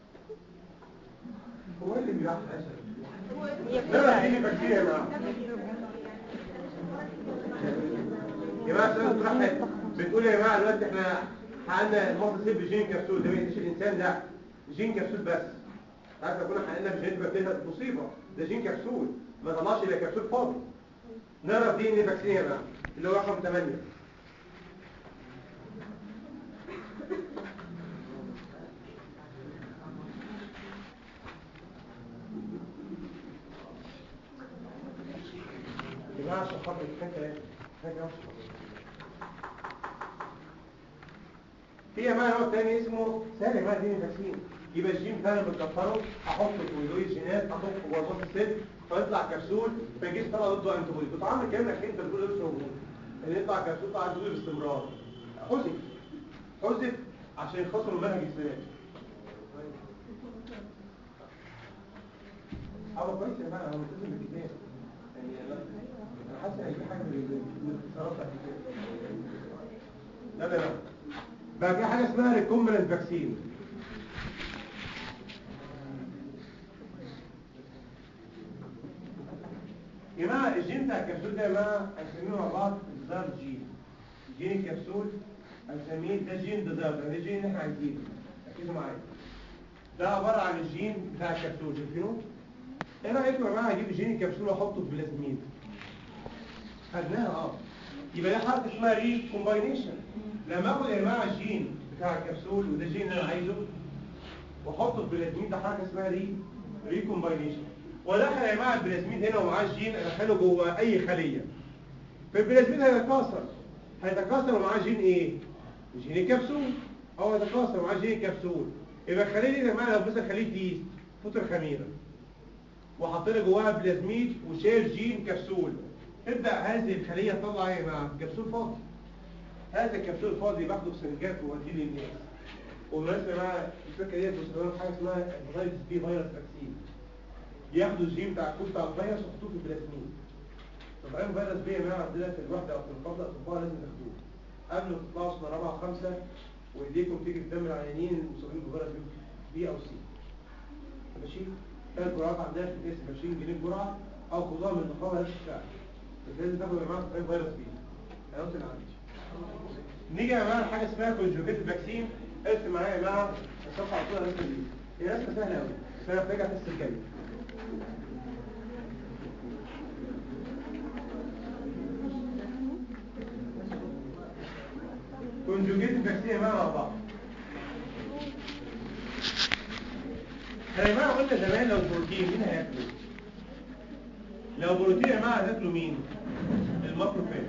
هو اللي بيحصل هي لا دي كلها بكتيريا يا جماعه يا جماعه سؤال بصراحه بتقول يا جماعه دلوقتي احنا حققنا المصل سيب بجين كبسول ده ما يديش الانسان ده جين كبسول بس عارف لو كنا حققنا بجين بكتيريا مصيبه ده جين كبسول ما طلعش الا كبسول فاضي نعرف دي ان فاكسين يا جماعه اللي هو رقم 8 يا جماعه عشان خاطر الفكره حاجه في يا جماعه نوع تاني اسمه سهل يا جماعه دي فاكسين يبقى الجين بتاعنا بنكسره احطه في ويدوي الجينات احطه جوه البطن السد فيطلع كبسول ما يجيش طلع ضده انتي بودي بتعمل كانك انت بتقول لسه موجود ان يطلع كبسول طلع انتي بودي باستمرار حذف حذف عشان يختصروا المنهج السنه اه كويس يا جماعه انا ملتزم بالكتاب يعني انا أنا حاسس ان في حاجه من الاتصالات بتاعت الكتاب لا لا لا بقى في حاجه اسمها ريكومبننت فاكسين يا جماعه الجين بتاع الكبسول ده يا جماعه هنسميه مع بعض ديزاير جين جين الكبسول هنسميه ده جين ديزاير ده الجين اللي احنا عايزينه ركزوا معايا ده عباره عن الجين بتاع الكبسول شايفينه ايه رايكم يا جماعه اجيب جين الكبسول واحطه في بلازميد خدناها اه يبقى ده حركه اسمها ري كومباينيشن لما اخد يا جماعه الجين بتاع الكبسول وده الجين اللي انا عايزه واحطه في بلازميد ده حركه اسمها ري ري كومباينيشن ودخل يا جماعه البلازميد هنا ومعاه الجين ادخله جوه اي خليه فالبلازميد هيتكاثر هيتكاثر ومعاه جين ايه جين الكبسول او هيتكاثر ومعاه جين الكبسول يبقى الخليه دي يا جماعه لو مثلا خليه يست فطر خميره وحطينا جواها بلازميد وشايل جين كبسول تبدا هذه الخليه تطلع ايه مع كبسول فاضي هذا الكبسول الفاضي باخده في سنجات ووديه للناس وبالمناسبه بقى الفكره ديت بتستخدم حاجه اسمها هيباتيتس بي فيروس فاكسين ياخدوا الجين بتاع الكود بتاع الفيروس ويحطوه في البلازمين طب اي فيروس بي يا جماعه عندنا في الوحده او في القبضه الاطباء لازم تاخدوه قبل ما تطلعوا سنه رابعه وخمسه وايديكم تيجي في دم العيانين المصابين بفيروس بي او سي ماشي ثلاث جرعات عندها في الاسم 20 جنيه الجرعه او خدوها من النقابه نفس السعر بس لازم تاخدوا يا جماعه تطعيم فيروس بي هيوصل عندي نيجي يا جماعه لحاجه اسمها كونجوجيت فاكسين ارسم معايا يا جماعه الصفحه على طول رسم دي هي رسمه سهله قوي بس انا محتاج احس الجاي كونجوجيت فاكسين يا جماعه مع بعض احنا يا جماعه قلنا زمان لو بروتين مين هياكله لو بروتين يا جماعه هتاكلوا مين الماكروفاج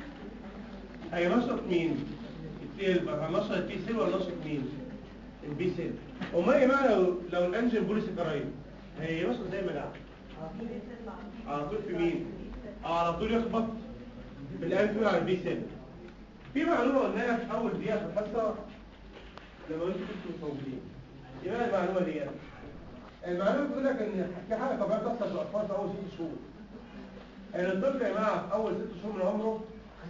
هينشط مين التي هنشط التي سيل ولا نشط مين البي سيل امال يا جماعه لو لو الانجين بوليسيكرايد هينشط زي ما جعل على طول في مين على طول يخبط في الانفيول على البي سيل في معلومه قلناها في اول دقيقه في الحصه لما انتوا كنتوا موجودين ايه بقى المعلومه دي المعلومه بتقول لك ان في حاجه طبيعيه بتحصل في الاطفال في اول ست شهور ان الطفل يا جماعه في اول ست شهور من عمره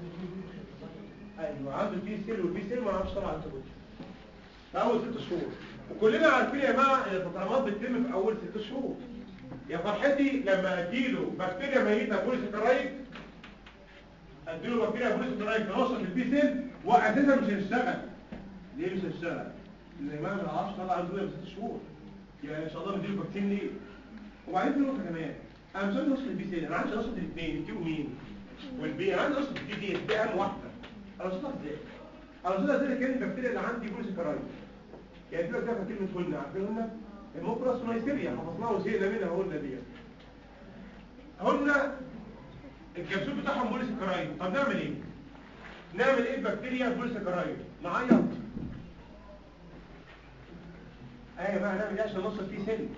ايوه عنده البي سيل والبي سيل ما يعرفش طبعا التبوت في اول ست شهور وكلنا عارفين يا جماعه ان التطعيمات بتتم في اول ست شهور يا فرحتي لما اديله بكتيريا ميته بوليسيكرايد اديله بكتيريا بوليسيكرايد تنشط البي سيل واساسا مش هيشتغل ليه مش هيشتغل؟ لان يا جماعه ما يعرفش طلع عنده في ست شهور يعني ان شاء الله نديله باكتين ليه؟ وبعدين في نقطه كمان انا مش عايز اوصل البي سيل انا عايز اوصل الاثنين الكيو مين؟ والبي انا عايز اوصل البي دي دي اهم واحده انا وصلتها ازاي؟ انا وصلتها ازاي كان البكتيريا اللي عندي بوليسيكرايد يعني دلوقتي ده كلمه هنا عارفين هنا الموكراس نايسيريا حفظناها وزهقنا منها قلنا دي قلنا الكبسول بتاعهم بوليسيكرايد طب نعمل ايه؟ نعمل ايه بكتيريا بوليسيكرايد؟ نعيط ايوه بقى هنعمل ايه عشان نوصل فيه سن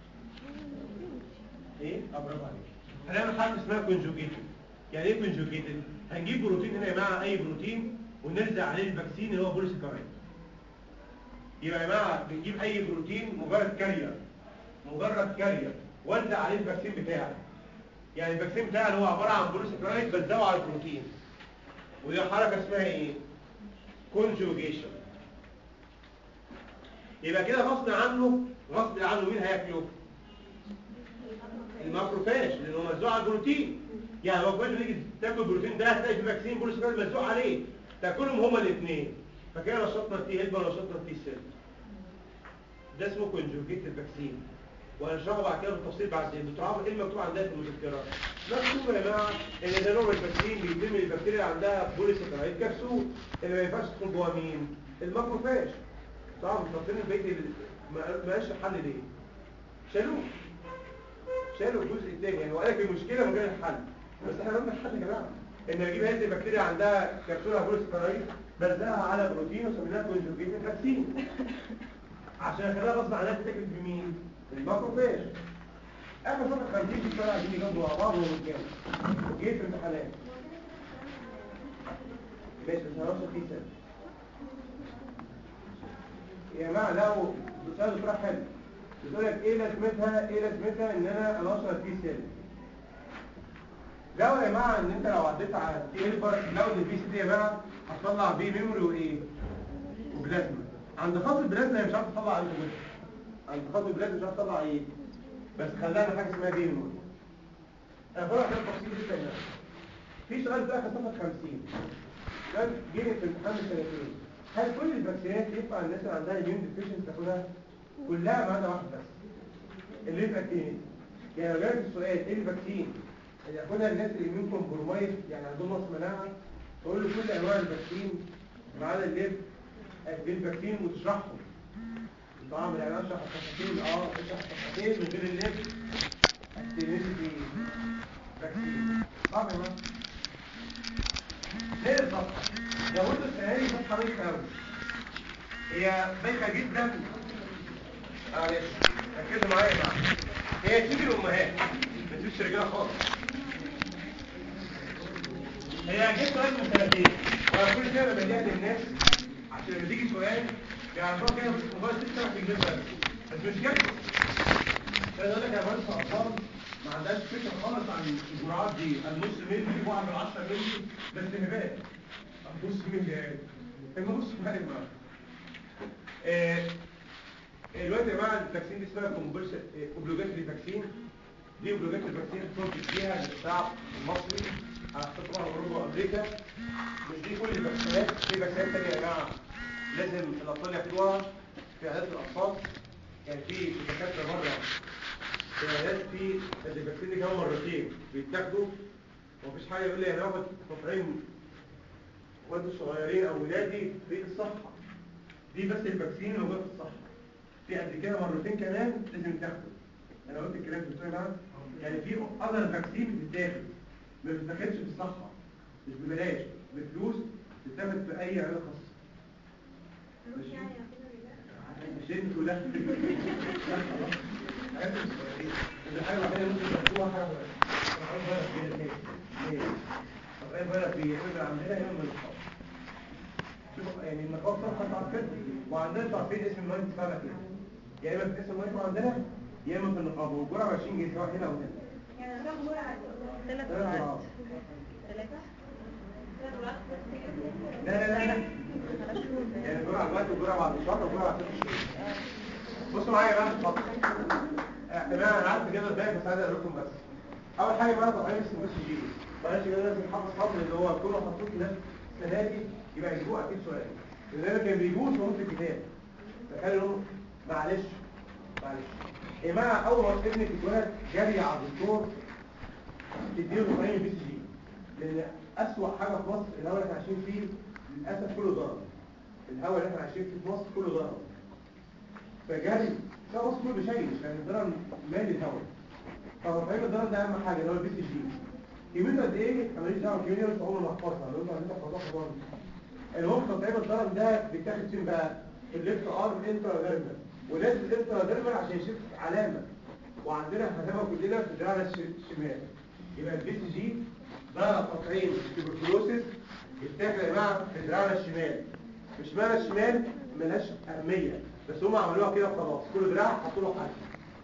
ايه اه برافو عليك هنعمل حاجه اسمها كونجوجيتد يعني ايه كونجوجيتد هنجيب بروتين هنا يا جماعه اي بروتين ونرزع عليه الفاكسين اللي هو بوليسيكرايد يبقى يا جماعه بنجيب اي بروتين مجرد كارير مجرد كارير وارزع عليه الفاكسين بتاعي يعني الفاكسين بتاعي اللي هو عباره عن بوليسيكرايد بلزقه على البروتين ودي حركه اسمها ايه كونجوجيشن يبقى كده غصب عنه غصب عنه مين هياكله الماكروفاج لانه ملزوق على البروتين يعني لو كل نيجي تاكل البروتين ده هتلاقي في فاكسين بوليسيكرايد ملزوق عليه تاكلهم هما الاثنين فكده نشطنا التي هيلبر ونشطنا التي سيل ده اسمه كونجوجيت الفاكسين وهنشرحه بعد كده بالتفصيل بعد الدكتور عمرو ايه المكتوب عندها في المذكرات مكتوب يا جماعه ان ده نوع من الفاكسين بيتم للبكتيريا اللي عندها بوليسيكرايد كبسول اللي ما ينفعش تدخل جوه مين الماكروفاج طبعا مصطفين البيت ما لهاش حل ليه شالوه شالوا الجزء الثاني يعني وقال لك المشكله من غير الحل بس احنا قلنا الحل يا جماعه ان اجيب هذه البكتيريا عندها كبسوله بوليسيكرايد بلزقها على بروتين وسميناها كونجوجيت فاكسين عشان اخليها غصب عنها تتاكل بمين الماكروفاج اخر صفحه 50 في الشارع عايزين يجاوبوا مع بعض ورجاله وجيت في امتحانات ماشي مش هنوصل فيه سنه يا جماعه لو بتسال دكتور حلو بتقول لك ايه لازمتها ايه لازمتها ان انا انشر البي سيل لو يا جماعه ان انت لو عديت على التي هيلبر لو ان البي سي دي يا جماعه هتطلع بيه ميموري وايه وبلازما عند خط البلازما هي مش عارفه تطلع انت عند خط البلازما مش عارفه تطلع ايه بس خلانا حاجه اسمها بيه ميموري انا بقول لك تفصيل جدا يعني في سؤال في اخر صفحه 50 سؤال جه في امتحان السنتين هل كل الفاكسينات ينفع الناس اللي عندها اميون ديفيشنت تاخدها كلها ما عدا واحد بس اللي فاكسين يعني لو جالك السؤال ايه الفاكسين اللي ياخدها الناس اللي اميون كومبرومايز يعني عندهم نقص مناعه تقول له كل انواع الفاكسين ما عدا الليف الفاكسين وتشرحهم طبعا يعني اشرح التفاصيل اه اشرح التفاصيل من غير الليف اكتيفيتي فاكسين صعب يا مان ليه الصفحه لو انت السنه دي صفحه بايخه قوي هي بايخه جدا معلش ركزوا معايا يا جماعه هي تيجي الامهات ما تجيش رجاله خالص هي جبت سؤال من سنتين وانا كل شويه ببديها للناس عشان لما تيجي سؤال يعرفوها كده في موبايل ست سنوات في الجبهه بس مش كده عايز اقول لك يا مهندس اطفال ما عندهاش فكره خالص عن الجرعات دي النص مللي واحد من 10 مللي بس هبات نص مليار النص مالي معاه آه، الوقت يا جماعه الفاكسين دي اسمها كومبولشن اوبلوجاتري فاكسين دي اوبلوجاتري فاكسين بتنتج فيها الشعب المصري على حسب طبعا اوروبا وامريكا مش دي كل الفاكسينات في فاكسينات تانية يا جماعه لازم الاطفال ياخدوها في عيادات الاطفال يعني في دكاتره بره في عيادات في الفاكسين دي كمان مرتين بيتاخدوا ومفيش حاجه يقول لي انا هاخد تطعيم وانتوا صغيرين او ولادي في الصحه دي بس الفاكسين اللي موجود في الصحه في قد كده مرتين كمان لازم تاخده انا قلت الكلام ده بتقول معاك يعني في اذر فاكسين بتتاخد ما بتتاخدش في الصحه مش ببلاش بفلوس بتتاخد في اي عياده خاصه مش يعني ياخدها ببلاش مش انتوا لا لا خلاص حاجات مش صغيرين. الحاجه الوحيده اللي ممكن تاخدوها حاجه صغيره طب ايه بقى في يبقى عندنا هنا من الخاص شوف يعني النقاط صفحه بتاعت كده وعندنا تعرفين اسم المايند بتاعنا كده يا اما في اسم المايند عندنا يا اما في النقابه والجرعه 20 جنيه سواء هنا او هنا يعني انا باخد جرعه ثلاث ثلاث ساعات جرعات. ثلاثة لا لا لا لا يعني الجرعه دلوقتي والجرعه بعد شهر والجرعه بعد ست شهور بصوا معايا بقى اتفضل آه، تمام انا عارف كده ازاي بس عايز اقول لكم بس اول حاجه بقى تطعيم اسمه اس جي معلش كده لازم حافظ خاطر اللي هو كله محطوط لنفس السنه دي يبقى يجيبوه اكيد سؤال لان انا كان بيجيبوه في نص الكتاب تخيل انهم معلش معلش يا جماعه اول ما ابنك اتولد جري على الدكتور تديله تطعيم البي سي جي لان اسوأ حاجه في مصر الهواء اللي احنا عايشين فيه للاسف كله ضرر الهواء اللي احنا عايشين فيه في مصر كله ضرر فجري ده مصر كله بيشيش يعني الضرر مالي الهواء فطعيم الضرر ده اهم حاجه اللي هو البي سي جي كميته قد ايه انا ماليش دعوه كميته بس عمري ما احفظها لو انت عندك فضاء خبر المهم تطعيم الضرر ده بيتاخد فين بقى في الليفت ارم انترا ديرمال ولازم الانترا ديرمال عشان يشوف علامه وعندنا هنبقى كلنا في دراعنا الش- الشمال يبقى البي سي جي ده تطعيم تيبركلوسيس يتاخد يا جماعه في دراعنا الشمال مش معنى الشمال ملهاش اهميه بس هم عملوها كده خلاص كل دراع حطوا له حاجه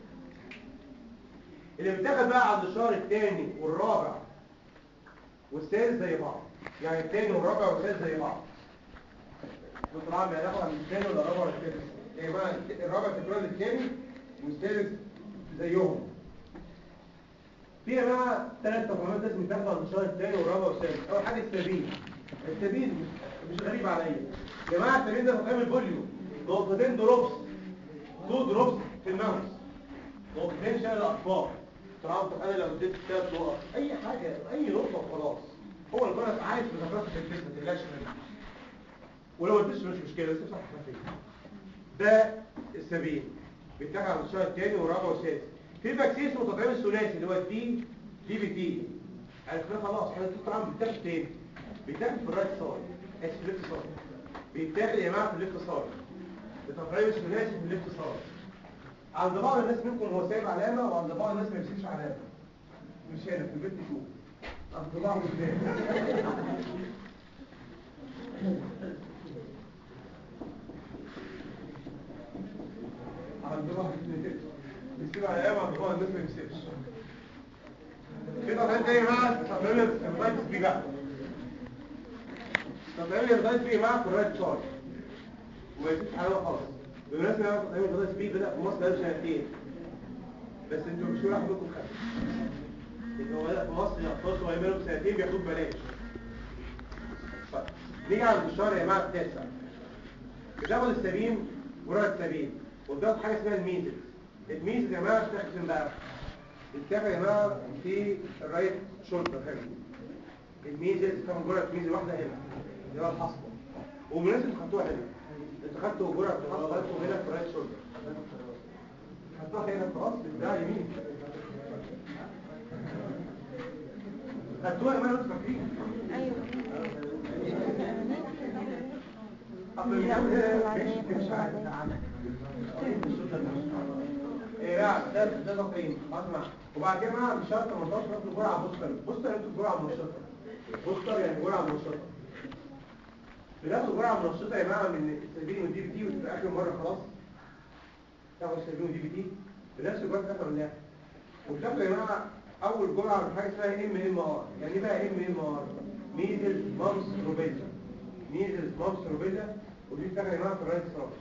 اللي بيتاخد بقى عند الشهر الثاني والرابع والثالث زي بعض يعني الثاني والرابع والثالث زي بعض طبعا بياخد عند الثاني ولا الرابع ولا الثالث يا جماعه الرابع تكرار الثاني والثالث زيهم في يا جماعه ثلاث تقويمات لازم يتاخدوا عند الشهر الثاني والرابع والثالث اول حاجه السبيل السبيل مش غريب عليا يا جماعه السبيل ده تقييم الفوليوم نقطتين دروبس تو دروبس في الماوس نقطتين شغل الاطفال طبعا انا لو اديت ثلاث نقط اي حاجه اي نقطه وخلاص هو الجرس عايز بتفرق في الجسم ما تقلقش منه ولو اديتش مش مشكله بس صح خفيف ده السبيل بيتاخد على الشهر الثاني والرابع والسادس في فاكسين اسمه تطعيم الثلاثي اللي هو الدي دي بي تي عرفنا خلاص احنا طبعا بيتاخد فين بيتاخد في الرايت سايد اسف في الليفت سايد بيتاخد يا جماعه في الليفت سايد التطعيم الثلاثي في الليفت سايد عند بعض الناس منكم هو سايب علامه وعند بعض الناس ما يسيبش علامه مش هنا في البيت تشوف عند بعض الناس عند بعض الناس بيسيب علامه عند بعض الناس ما يسيبش في تطعيم تاني بقى تطعيم الهيباتيتس بي بقى تطعيم الهيباتيتس بي بقى في الرايت سايد وما يسيبش علامه خالص بالمناسبه يا تطعيم الهيباتيتس بي بدأ في مصر بقاله سنتين بس انتوا مش كل واحد منكم خد اللي هو بدأ في مصر اطفال صغيرين بقالهم سنتين بياخدوه ببلاش طيب نيجي على الشهر يا جماعه التاسع بتاخد السبيم جرعه السبيم وبتاخد حاجه اسمها الميزل الميزل يا جماعه بتاخد فين بقى بتاخد يا جماعه في الرايت شولدر هنا الميزل بتاخد جرعه ميزل واحده هنا اللي هو الحصبه وبالمناسبه خدتوها هنا انتوا خدتوا جرعه الحصبه خدتوا هنا في الرايت شولدر خدتوها هنا في راس بالدراع يمين خدتوها يا جماعه انتوا فاكرين ايوه أصل الكلام ده مش مش عارف ايه لا ده ده تقييم اسمع وبعد كده مع الشهر 18 ناخد جرعه بوستر بوستر انتوا جرعه منشطه بوستر يعني جرعه منشطه بناخد جرعه منشطه يا جماعه من السبيل والدي بي تي وتبقى اخر مره خلاص تاخد السبيل والدي بي تي بنفس الجرعه بتاخد منها وبتاخد يا جماعه اول جرعه من حاجه اسمها ام ام ار يعني ايه بقى ام ام ار ميزل مامس روبيلا ميزل مامس روبيلا ودي بتاخد يا جماعه في الرايت صاب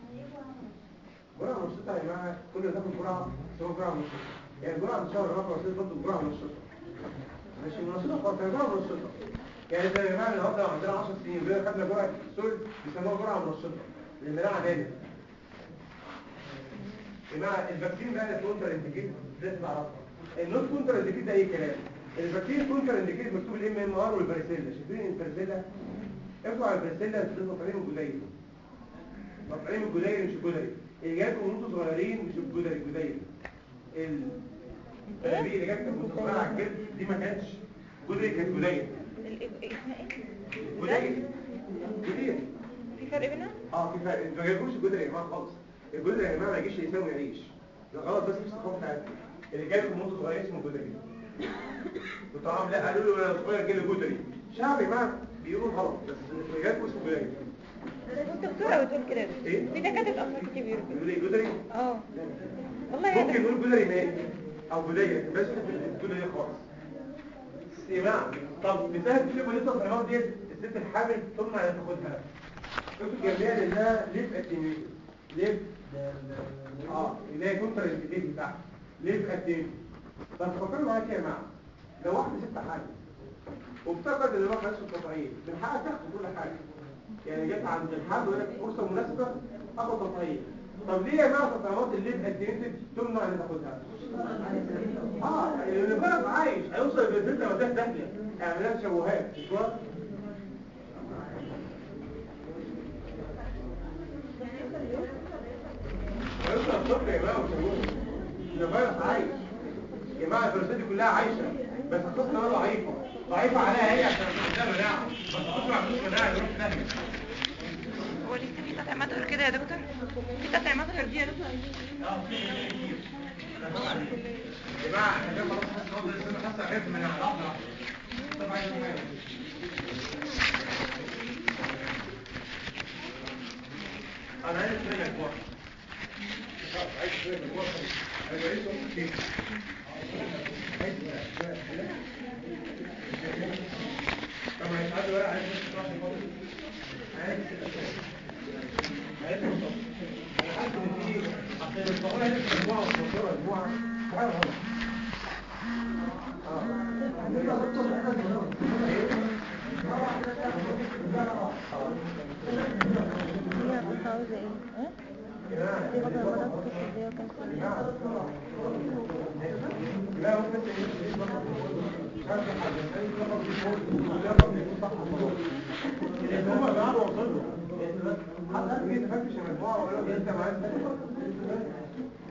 جرعه مشطه يا جماعه كل ما تاخد جرعه تسوي جرعه مشطه يعني جرعه مشطه رقم وسيله برضه جرعه مشطه ماشي منشطه خالص يعني جرعه منشطه يعني زي يا جماعه النهارده عندنا 10 سنين وجينا خدنا جرعه السول بيسموها جرعه منشطه لان لها عداله يا جماعه الفاكسين بقى الكونتر انديكيت لازم تعرفها النوت كونتر انديكيت ده اي كلام الفاكسين كونتر انديكيت مكتوب الام ام ار والباريسيلا شايفين الباريسيلا ارجعوا على الباريسيلا تلاقوا طالعين من الجديد طالعين من الجديد مش الجدري اللي جاكم وانتوا صغيرين مش الجدري الجديد البرابيل اللي جاكم وانتوا صغيرين على الجلد دي ما كانتش جدري كانت جديد ال- اسمها ايه؟ جديد جديد في فرق بينها؟ اه في فرق انتوا ما جايبوش الجدري يا جماعه خالص الجدري يا جماعه ما يجيش يساوي يعيش ده غلط بس مش تخاف تعرف اللي جايكم وانتوا صغيرين اسمه جدري وطبعا لا قالوا له انا صغير جالي جدري شعب يا جماعه بيقولوا غلط بس اللي جايكم اسمه جدري الدكتورة بتقول كده إيه؟ في دكاترة أصلا كتير بيقولوا كده بيقولوا لي جدري اه والله يا ممكن دكتور نقول جدري مائي او جدري بس الجدري دي خالص استماع طب مثال في ليه لسه الصيامات ديت الست الحامل تمنع ان تاخدها شوفوا الجمعيه لانها ليف اتيميت ليف اه اللي هي كونتر انديكيت بتاعها ليف اتيميت طب فكروا معايا كده يا جماعه لو واحده ست حامل وافتكرت ان الواحد نفسه تطعيم من حقها تاخد كل حاجه يعني جت عند الحمل ويقول لك فرصه مناسبه اخد تطعيم طب ليه يا جماعه التطعيمات اللي في اتيميت تمنع ان تاخدها اه اللي بقى عايش هيوصل للفكره لو ده داخله اعملها تشوهات مش واضح هيوصل الطفل يا جماعه وتشوهه الفيروس عايش يا جماعه الفيروسات دي كلها عايشه بس الطفل ده ضعيفه ضعيفه عليها هي عشان ده مناعه بس الطفل ما عندوش مناعه يروح ناحيه هو لسه في تطعيمات غير كده يا دكتور في تطعيمات غير دي يا دكتور يا جماعه احنا كده خلاص حاسس ان هو لسه حاسس خايف من العضله طبعا انا عايز اشتري مجموعه عايز اشتري مجموعه انا عايز كيف طب عايز حد ورق عايز تروح الفاضي عايز عايز انا حاسس ان في اصل الصغيره لسه مجموعه والصغيره مجموعه سبحان الله هي بس عاوزة ايه؟ ها؟ دي غدا غدا كنت دي وكان لا ممكن مش عارف حاجه لان هم قعدوا وصلوا حتى ما يتفكش المجموعه وقالوا انت معاك